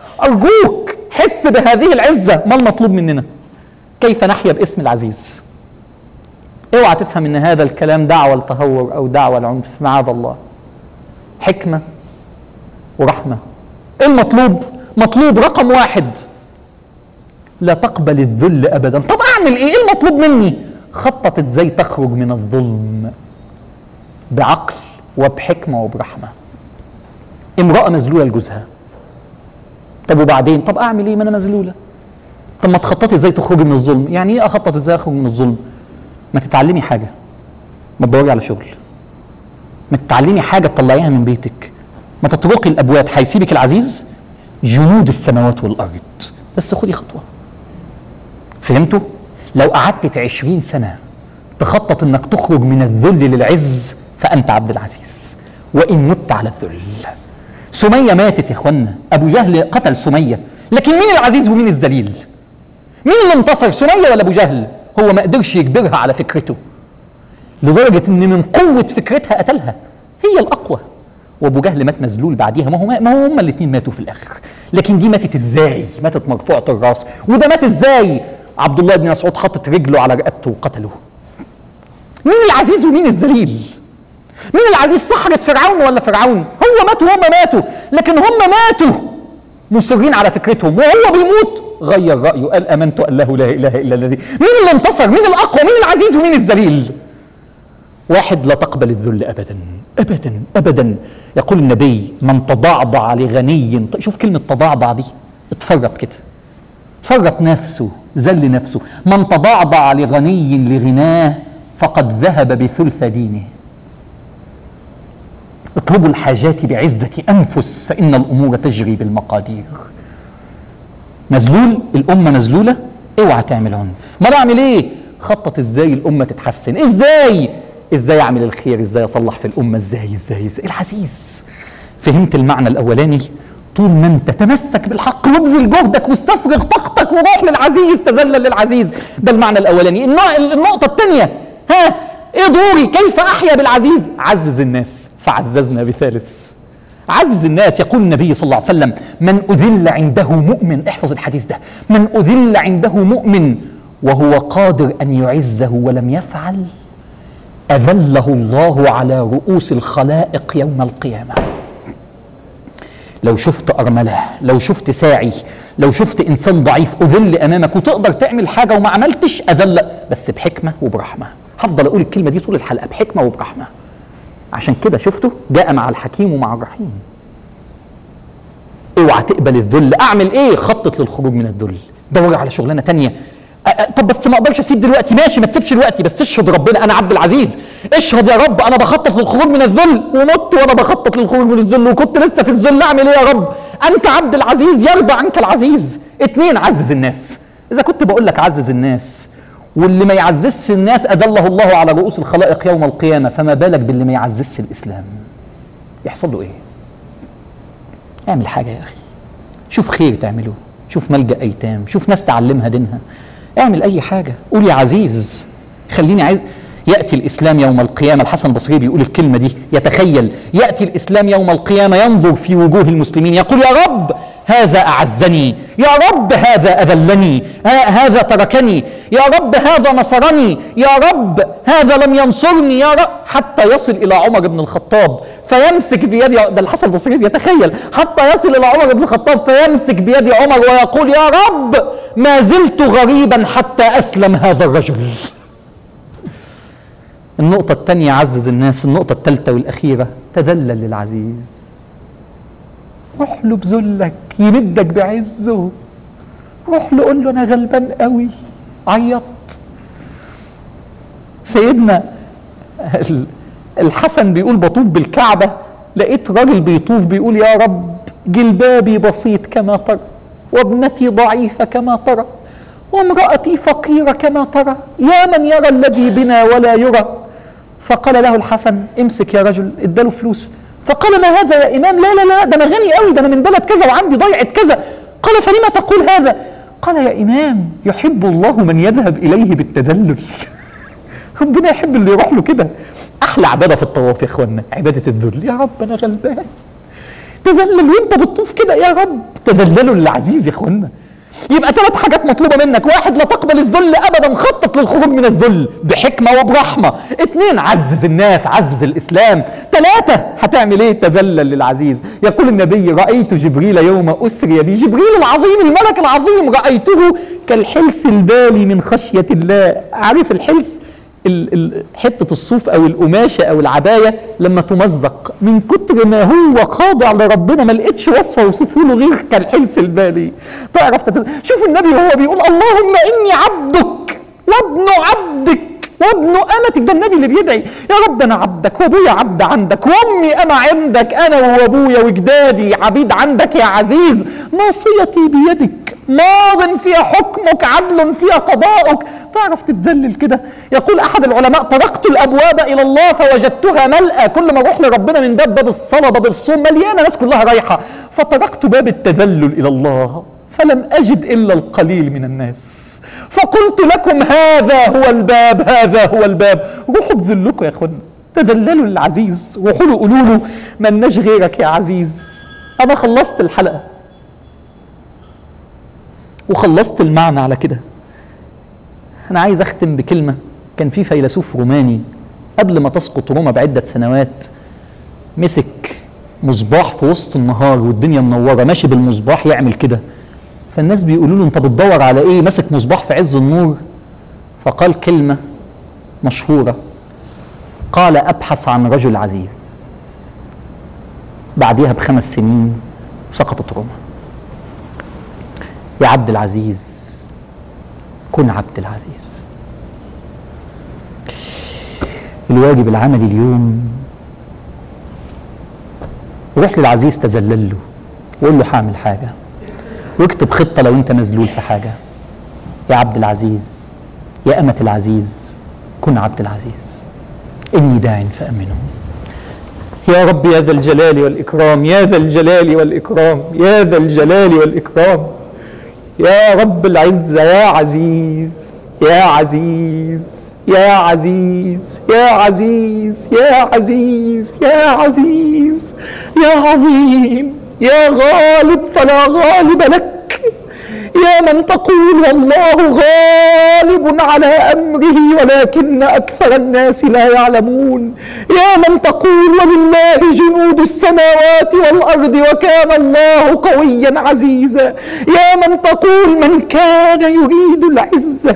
ارجوك حس بهذه العزه ما المطلوب مننا كيف نحيا باسم العزيز اوعى تفهم ان هذا الكلام دعوه لتهور او دعوه لعنف معاذ الله حكمه ورحمه ايه المطلوب مطلوب رقم واحد لا تقبل الذل ابدا طب اعمل ايه ايه المطلوب مني خطط ازاي تخرج من الظلم بعقل وبحكمه وبرحمه امراه مذلوله لجوزها طب وبعدين طب اعمل ايه ما انا مذلوله طب ما تخططي ازاي تخرجي من الظلم يعني ايه اخطط ازاي اخرج من الظلم ما تتعلمي حاجه ما تدوري على شغل ما تتعلمي حاجه تطلعيها من بيتك ما تطرقي الابواب هيسيبك العزيز جنود السماوات والارض بس خدي خطوه فهمتوا لو قعدت عشرين سنه تخطط انك تخرج من الذل للعز فانت عبد العزيز وان مت على الذل سميه ماتت يا اخوانا ابو جهل قتل سميه لكن مين العزيز ومين الذليل مين اللي انتصر سميه ولا ابو جهل هو ما قدرش يجبرها على فكرته لدرجه ان من قوه فكرتها قتلها هي الاقوى وابو جهل مات مذلول بعديها ما هو ما هو هما الاثنين ماتوا في الاخر لكن دي ماتت ازاي ماتت مرفوعه الراس وده مات ازاي عبد الله بن مسعود حطت رجله على رقبته وقتله مين العزيز ومين الذليل مين العزيز صحرة فرعون ولا فرعون هو مات وهم ماتوا لكن هم ماتوا مصرين على فكرتهم وهو بيموت غير رأيه قال آمنت أن له لا إله إلا الذي مين اللي انتصر مين الأقوى مين العزيز ومين الذليل واحد لا تقبل الذل أبدا ابدا ابدا يقول النبي من تضعضع لغني شوف كلمه تضعضع دي اتفرط كده فرط نفسه ذل نفسه من تضعضع لغني لغناه فقد ذهب بثلث دينه اطلبوا الحاجات بعزة أنفس فإن الأمور تجري بالمقادير مذلول الأمة مذلولة اوعى تعمل عنف ما اعمل ايه خطط ازاي الأمة تتحسن ازاي ازاي اعمل الخير ازاي اصلح في الأمة ازاي ازاي ازاي العزيز فهمت المعنى الأولاني طول ما انت تمسك بالحق وابذل جهدك واستفرغ طاقتك وروح للعزيز تذلل للعزيز ده المعنى الاولاني النوع- النقطه الثانيه ها ايه دوري كيف احيا بالعزيز عزز الناس فعززنا بثالث عزز الناس يقول النبي صلى الله عليه وسلم من اذل عنده مؤمن احفظ الحديث ده من اذل عنده مؤمن وهو قادر ان يعزه ولم يفعل اذله الله على رؤوس الخلائق يوم القيامه لو شفت أرملة لو شفت ساعي لو شفت إنسان ضعيف أذل أمامك وتقدر تعمل حاجة وما عملتش أذل بس بحكمة وبرحمة هفضل أقول الكلمة دي طول الحلقة بحكمة وبرحمة عشان كده شفته جاء مع الحكيم ومع الرحيم اوعى تقبل الذل اعمل ايه خطط للخروج من الذل دور على شغلانه تانية أ- أ- طب بس ما اقدرش اسيب دلوقتي ماشي ما تسيبش دلوقتي بس اشهد ربنا انا عبد العزيز اشهد يا رب انا بخطط للخروج من الذل ومت وانا بخطط للخروج من الذل وكنت لسه في الذل اعمل ايه يا رب انت عبد العزيز يرضى عنك العزيز اتنين عزز الناس اذا كنت بقول لك عزز الناس واللي ما يعززش الناس ادله الله على رؤوس الخلائق يوم القيامه فما بالك باللي ما يعززش الاسلام يحصل له ايه اعمل حاجه يا اخي شوف خير تعمله شوف ملجأ أيتام شوف ناس تعلمها دينها اعمل أي حاجة قول يا عزيز خليني عايز يأتي الإسلام يوم القيامة الحسن البصري بيقول الكلمة دي يتخيل يأتي الإسلام يوم القيامة ينظر في وجوه المسلمين يقول يا رب هذا أعزني يا رب هذا أذلني ها- هذا تركني يا رب هذا نصرني يا رب هذا لم ينصرني يا رب حتى يصل إلى عمر بن الخطاب فيمسك بيد ده الحسن البصري يتخيل حتى يصل إلى عمر بن الخطاب فيمسك بيد عمر ويقول يا رب ما زلت غريبا حتى أسلم هذا الرجل النقطة الثانية عزز الناس النقطة الثالثة والأخيرة تذلل للعزيز روح له بذلك يمدك بعزه روح له قول له أنا غلبان قوي عيط سيدنا ال- الحسن بيقول بطوف بالكعبة لقيت راجل بيطوف بيقول يا رب جلبابي بسيط كما ترى وابنتي ضعيفة كما ترى وامرأتي فقيرة كما ترى يا من يرى الذي بنا ولا يرى فقال له الحسن امسك يا رجل اداله فلوس فقال ما هذا يا امام لا لا لا ده انا غني قوي ده انا من بلد كذا وعندي ضيعه كذا قال فلما تقول هذا قال يا امام يحب الله من يذهب اليه بالتذلل ربنا يحب اللي يروح له كده احلى عباده في الطواف يا اخوانا عباده الذل يا رب انا غلبان تذلل وانت بتطوف كده يا رب تذللوا للعزيز يا اخوانا يبقى ثلاث حاجات مطلوبه منك واحد لا تقبل الذل ابدا خطط للخروج من الذل بحكمه وبرحمه اثنين عزز الناس عزز الاسلام ثلاثه هتعمل ايه تذلل للعزيز يقول النبي رايت جبريل يوم اسري بي جبريل العظيم الملك العظيم رايته كالحلس البالي من خشيه الله عارف الحلس ال- ال- حته الصوف او القماشه او العبايه لما تمزق من كتر ما هو خاضع لربنا ما لقيتش وصفه يوصفه له غير كالحلس البالي تعرف تت... شوف النبي وهو بيقول اللهم اني عبدك وابن عبدك وابن امتك ده النبي اللي بيدعي يا رب انا عبدك وابويا عبد عندك وامي انا عندك انا وابويا وجدادي عبيد عندك يا عزيز ناصيتي بيدك ماض فيها حكمك عدل فيها قضاؤك تعرف تتذلل كده يقول احد العلماء طرقت الابواب الى الله فوجدتها ملأى كل ما اروح لربنا من باب باب الصلاه باب الصوم مليانه ناس كلها رايحه فطرقت باب التذلل الى الله فلم اجد الا القليل من الناس فقلت لكم هذا هو الباب هذا هو الباب روحوا بذلكم يا اخوانا تذللوا للعزيز روحوا له قولوا له ملناش غيرك يا عزيز انا خلصت الحلقه وخلصت المعنى على كده انا عايز اختم بكلمه كان في فيلسوف روماني قبل ما تسقط روما بعده سنوات مسك مصباح في وسط النهار والدنيا منوره ماشي بالمصباح يعمل كده فالناس بيقولوا له انت بتدور على ايه ماسك مصباح في عز النور فقال كلمه مشهوره قال ابحث عن رجل عزيز بعديها بخمس سنين سقطت روما يا عبد العزيز كن عبد العزيز الواجب العملي اليوم روح للعزيز تذلل له وقول له هعمل حاجه واكتب خطه لو انت مذلول في حاجه يا عبد العزيز يا أمة العزيز كن عبد العزيز إني داع فأمنه يا رب يا ذا الجلال والإكرام يا ذا الجلال والإكرام يا ذا الجلال والإكرام يا رب العزة يا عزيز يا عزيز يا عزيز يا عزيز يا عزيز يا عزيز يا عظيم يا غالب فلا غالب لك يا من تقول والله غالب على امره ولكن اكثر الناس لا يعلمون يا من تقول ولله جنود السماوات والارض وكان الله قويا عزيزا يا من تقول من كان يريد العزه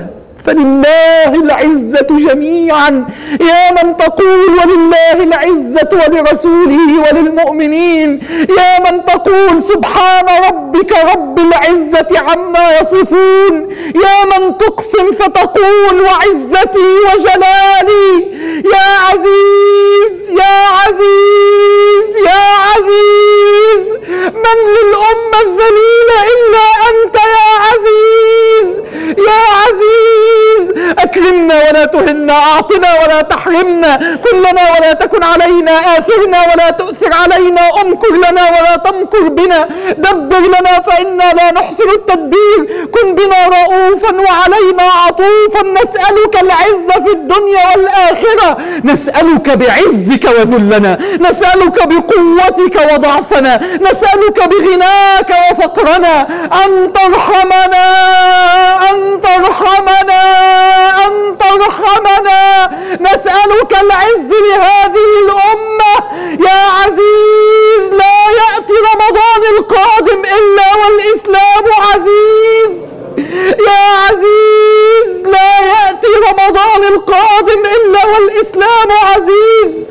فلله العزة جميعا يا من تقول ولله العزة ولرسوله وللمؤمنين يا من تقول سبحان ربك رب العزة عما يصفون يا من تقسم فتقول وعزتي وجلالي يا عزيز يا عزيز يا عزيز من للأمة الذليلة إلا أنت يا عزيز يا عزيز أكرمنا ولا تهنا أعطنا ولا تحرمنا كلنا ولا تكن علينا آثرنا ولا تؤثر علينا أمكر لنا ولا تمكر بنا دبر لنا فإنا لا نحسن التدبير كن بنا رؤوفا وعلينا عطوفا نسألك العزة في الدنيا والآخرة نسألك بعزك وذلنا نسألك بقوتك وضعفنا نسألك بغناك وفقرنا أن ترحمنا أن ترحمنا أن ترحمنا نسألك العز لهذه الأمة يا عزيز لا يأتي رمضان القادم إلا والإسلام عزيز يا عزيز لا يأتي رمضان القادم إلا والإسلام عزيز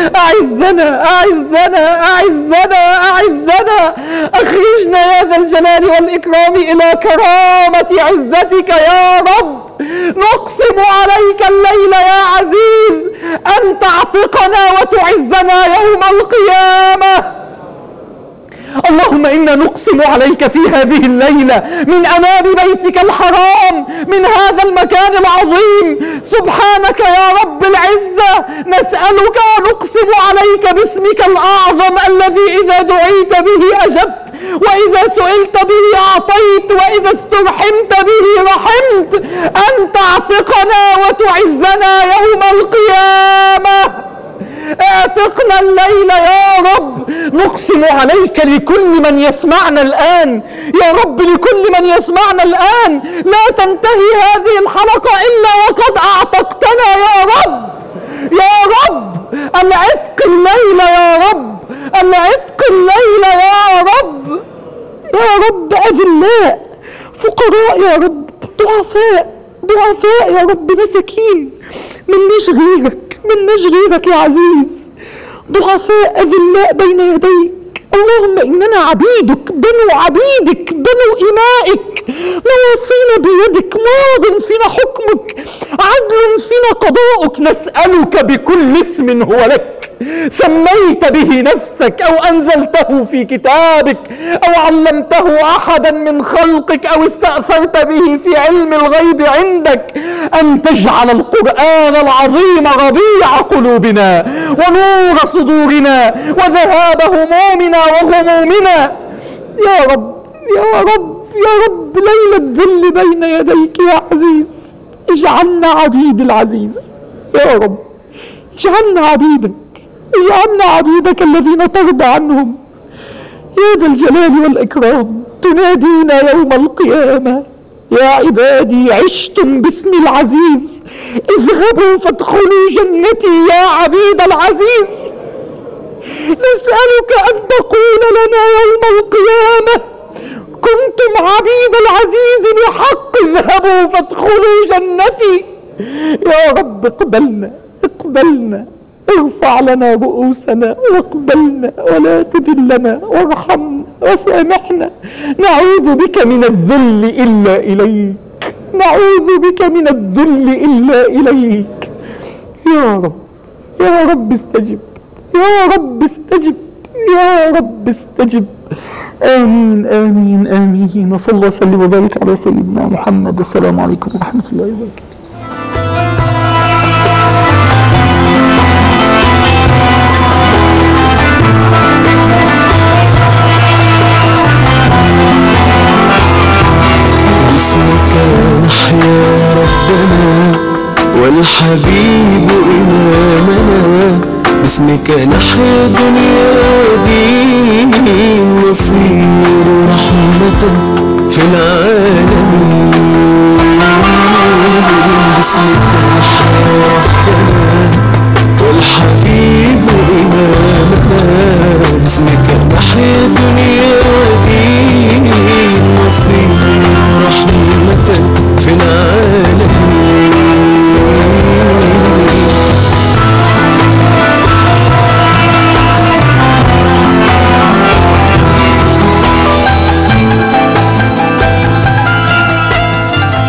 أعزنا أعزنا أعزنا أعزنا أخرجنا يا ذا الجلال والإكرام إلى كرامة عزتك يا رب نقسم عليك الليل يا عزيز أن تعتقنا وتعزنا يوم القيامة اللهم انا نقسم عليك في هذه الليله من امام بيتك الحرام من هذا المكان العظيم سبحانك يا رب العزه نسالك ونقسم عليك باسمك الاعظم الذي اذا دعيت به اجبت واذا سئلت به اعطيت واذا استرحمت به رحمت ان تعتقنا وتعزنا يوم القيامه اعتقنا الليل يا رب نقسم عليك لكل من يسمعنا الآن يا رب لكل من يسمعنا الآن لا تنتهي هذه الحلقة إلا وقد أعتقتنا يا رب يا رب العتق الليل يا رب العتق الليل يا رب يا رب أذلاء فقراء يا رب ضعفاء ضعفاء يا رب مساكين مناش غيرك مناش غيرك يا عزيز ضعفاء أذلاء بين يديك اللهم إننا عبيدك بنو عبيدك بنو إمائك نواصينا بيدك ماض فينا حكمك عدل فينا قضاؤك نسألك بكل اسم هو لك سميت به نفسك او انزلته في كتابك او علمته احدا من خلقك او استاثرت به في علم الغيب عندك ان تجعل القران العظيم ربيع قلوبنا ونور صدورنا وذهاب همومنا وغمومنا يا رب يا رب يا رب ليلة ذل بين يديك يا عزيز اجعلنا عبيد العزيز يا رب اجعلنا عبيدك اجعلنا عبيدك الذين ترضى عنهم يا ذا الجلال والإكرام تنادينا يوم القيامة يا عبادي عشتم باسم العزيز اذهبوا فادخلوا جنتي يا عبيد العزيز نسألك أن تقول لنا يوم القيامة كنتم عبيد العزيز بحق اذهبوا فادخلوا جنتي يا رب اقبلنا اقبلنا ارفع لنا رؤوسنا واقبلنا ولا تذلنا وارحمنا وسامحنا نعوذ بك من الذل إلا إليك نعوذ بك من الذل إلا إليك يا رب يا رب استجب يا رب استجب يا رب استجب آمين آمين آمين وصلى الله وسلم وبارك على سيدنا محمد السلام عليكم ورحمة الله وبركاته باسمك نحيا ربنا والحبيب إمامنا باسمك نحيا دنيا ودين نصير رحمة في العالمين باسمك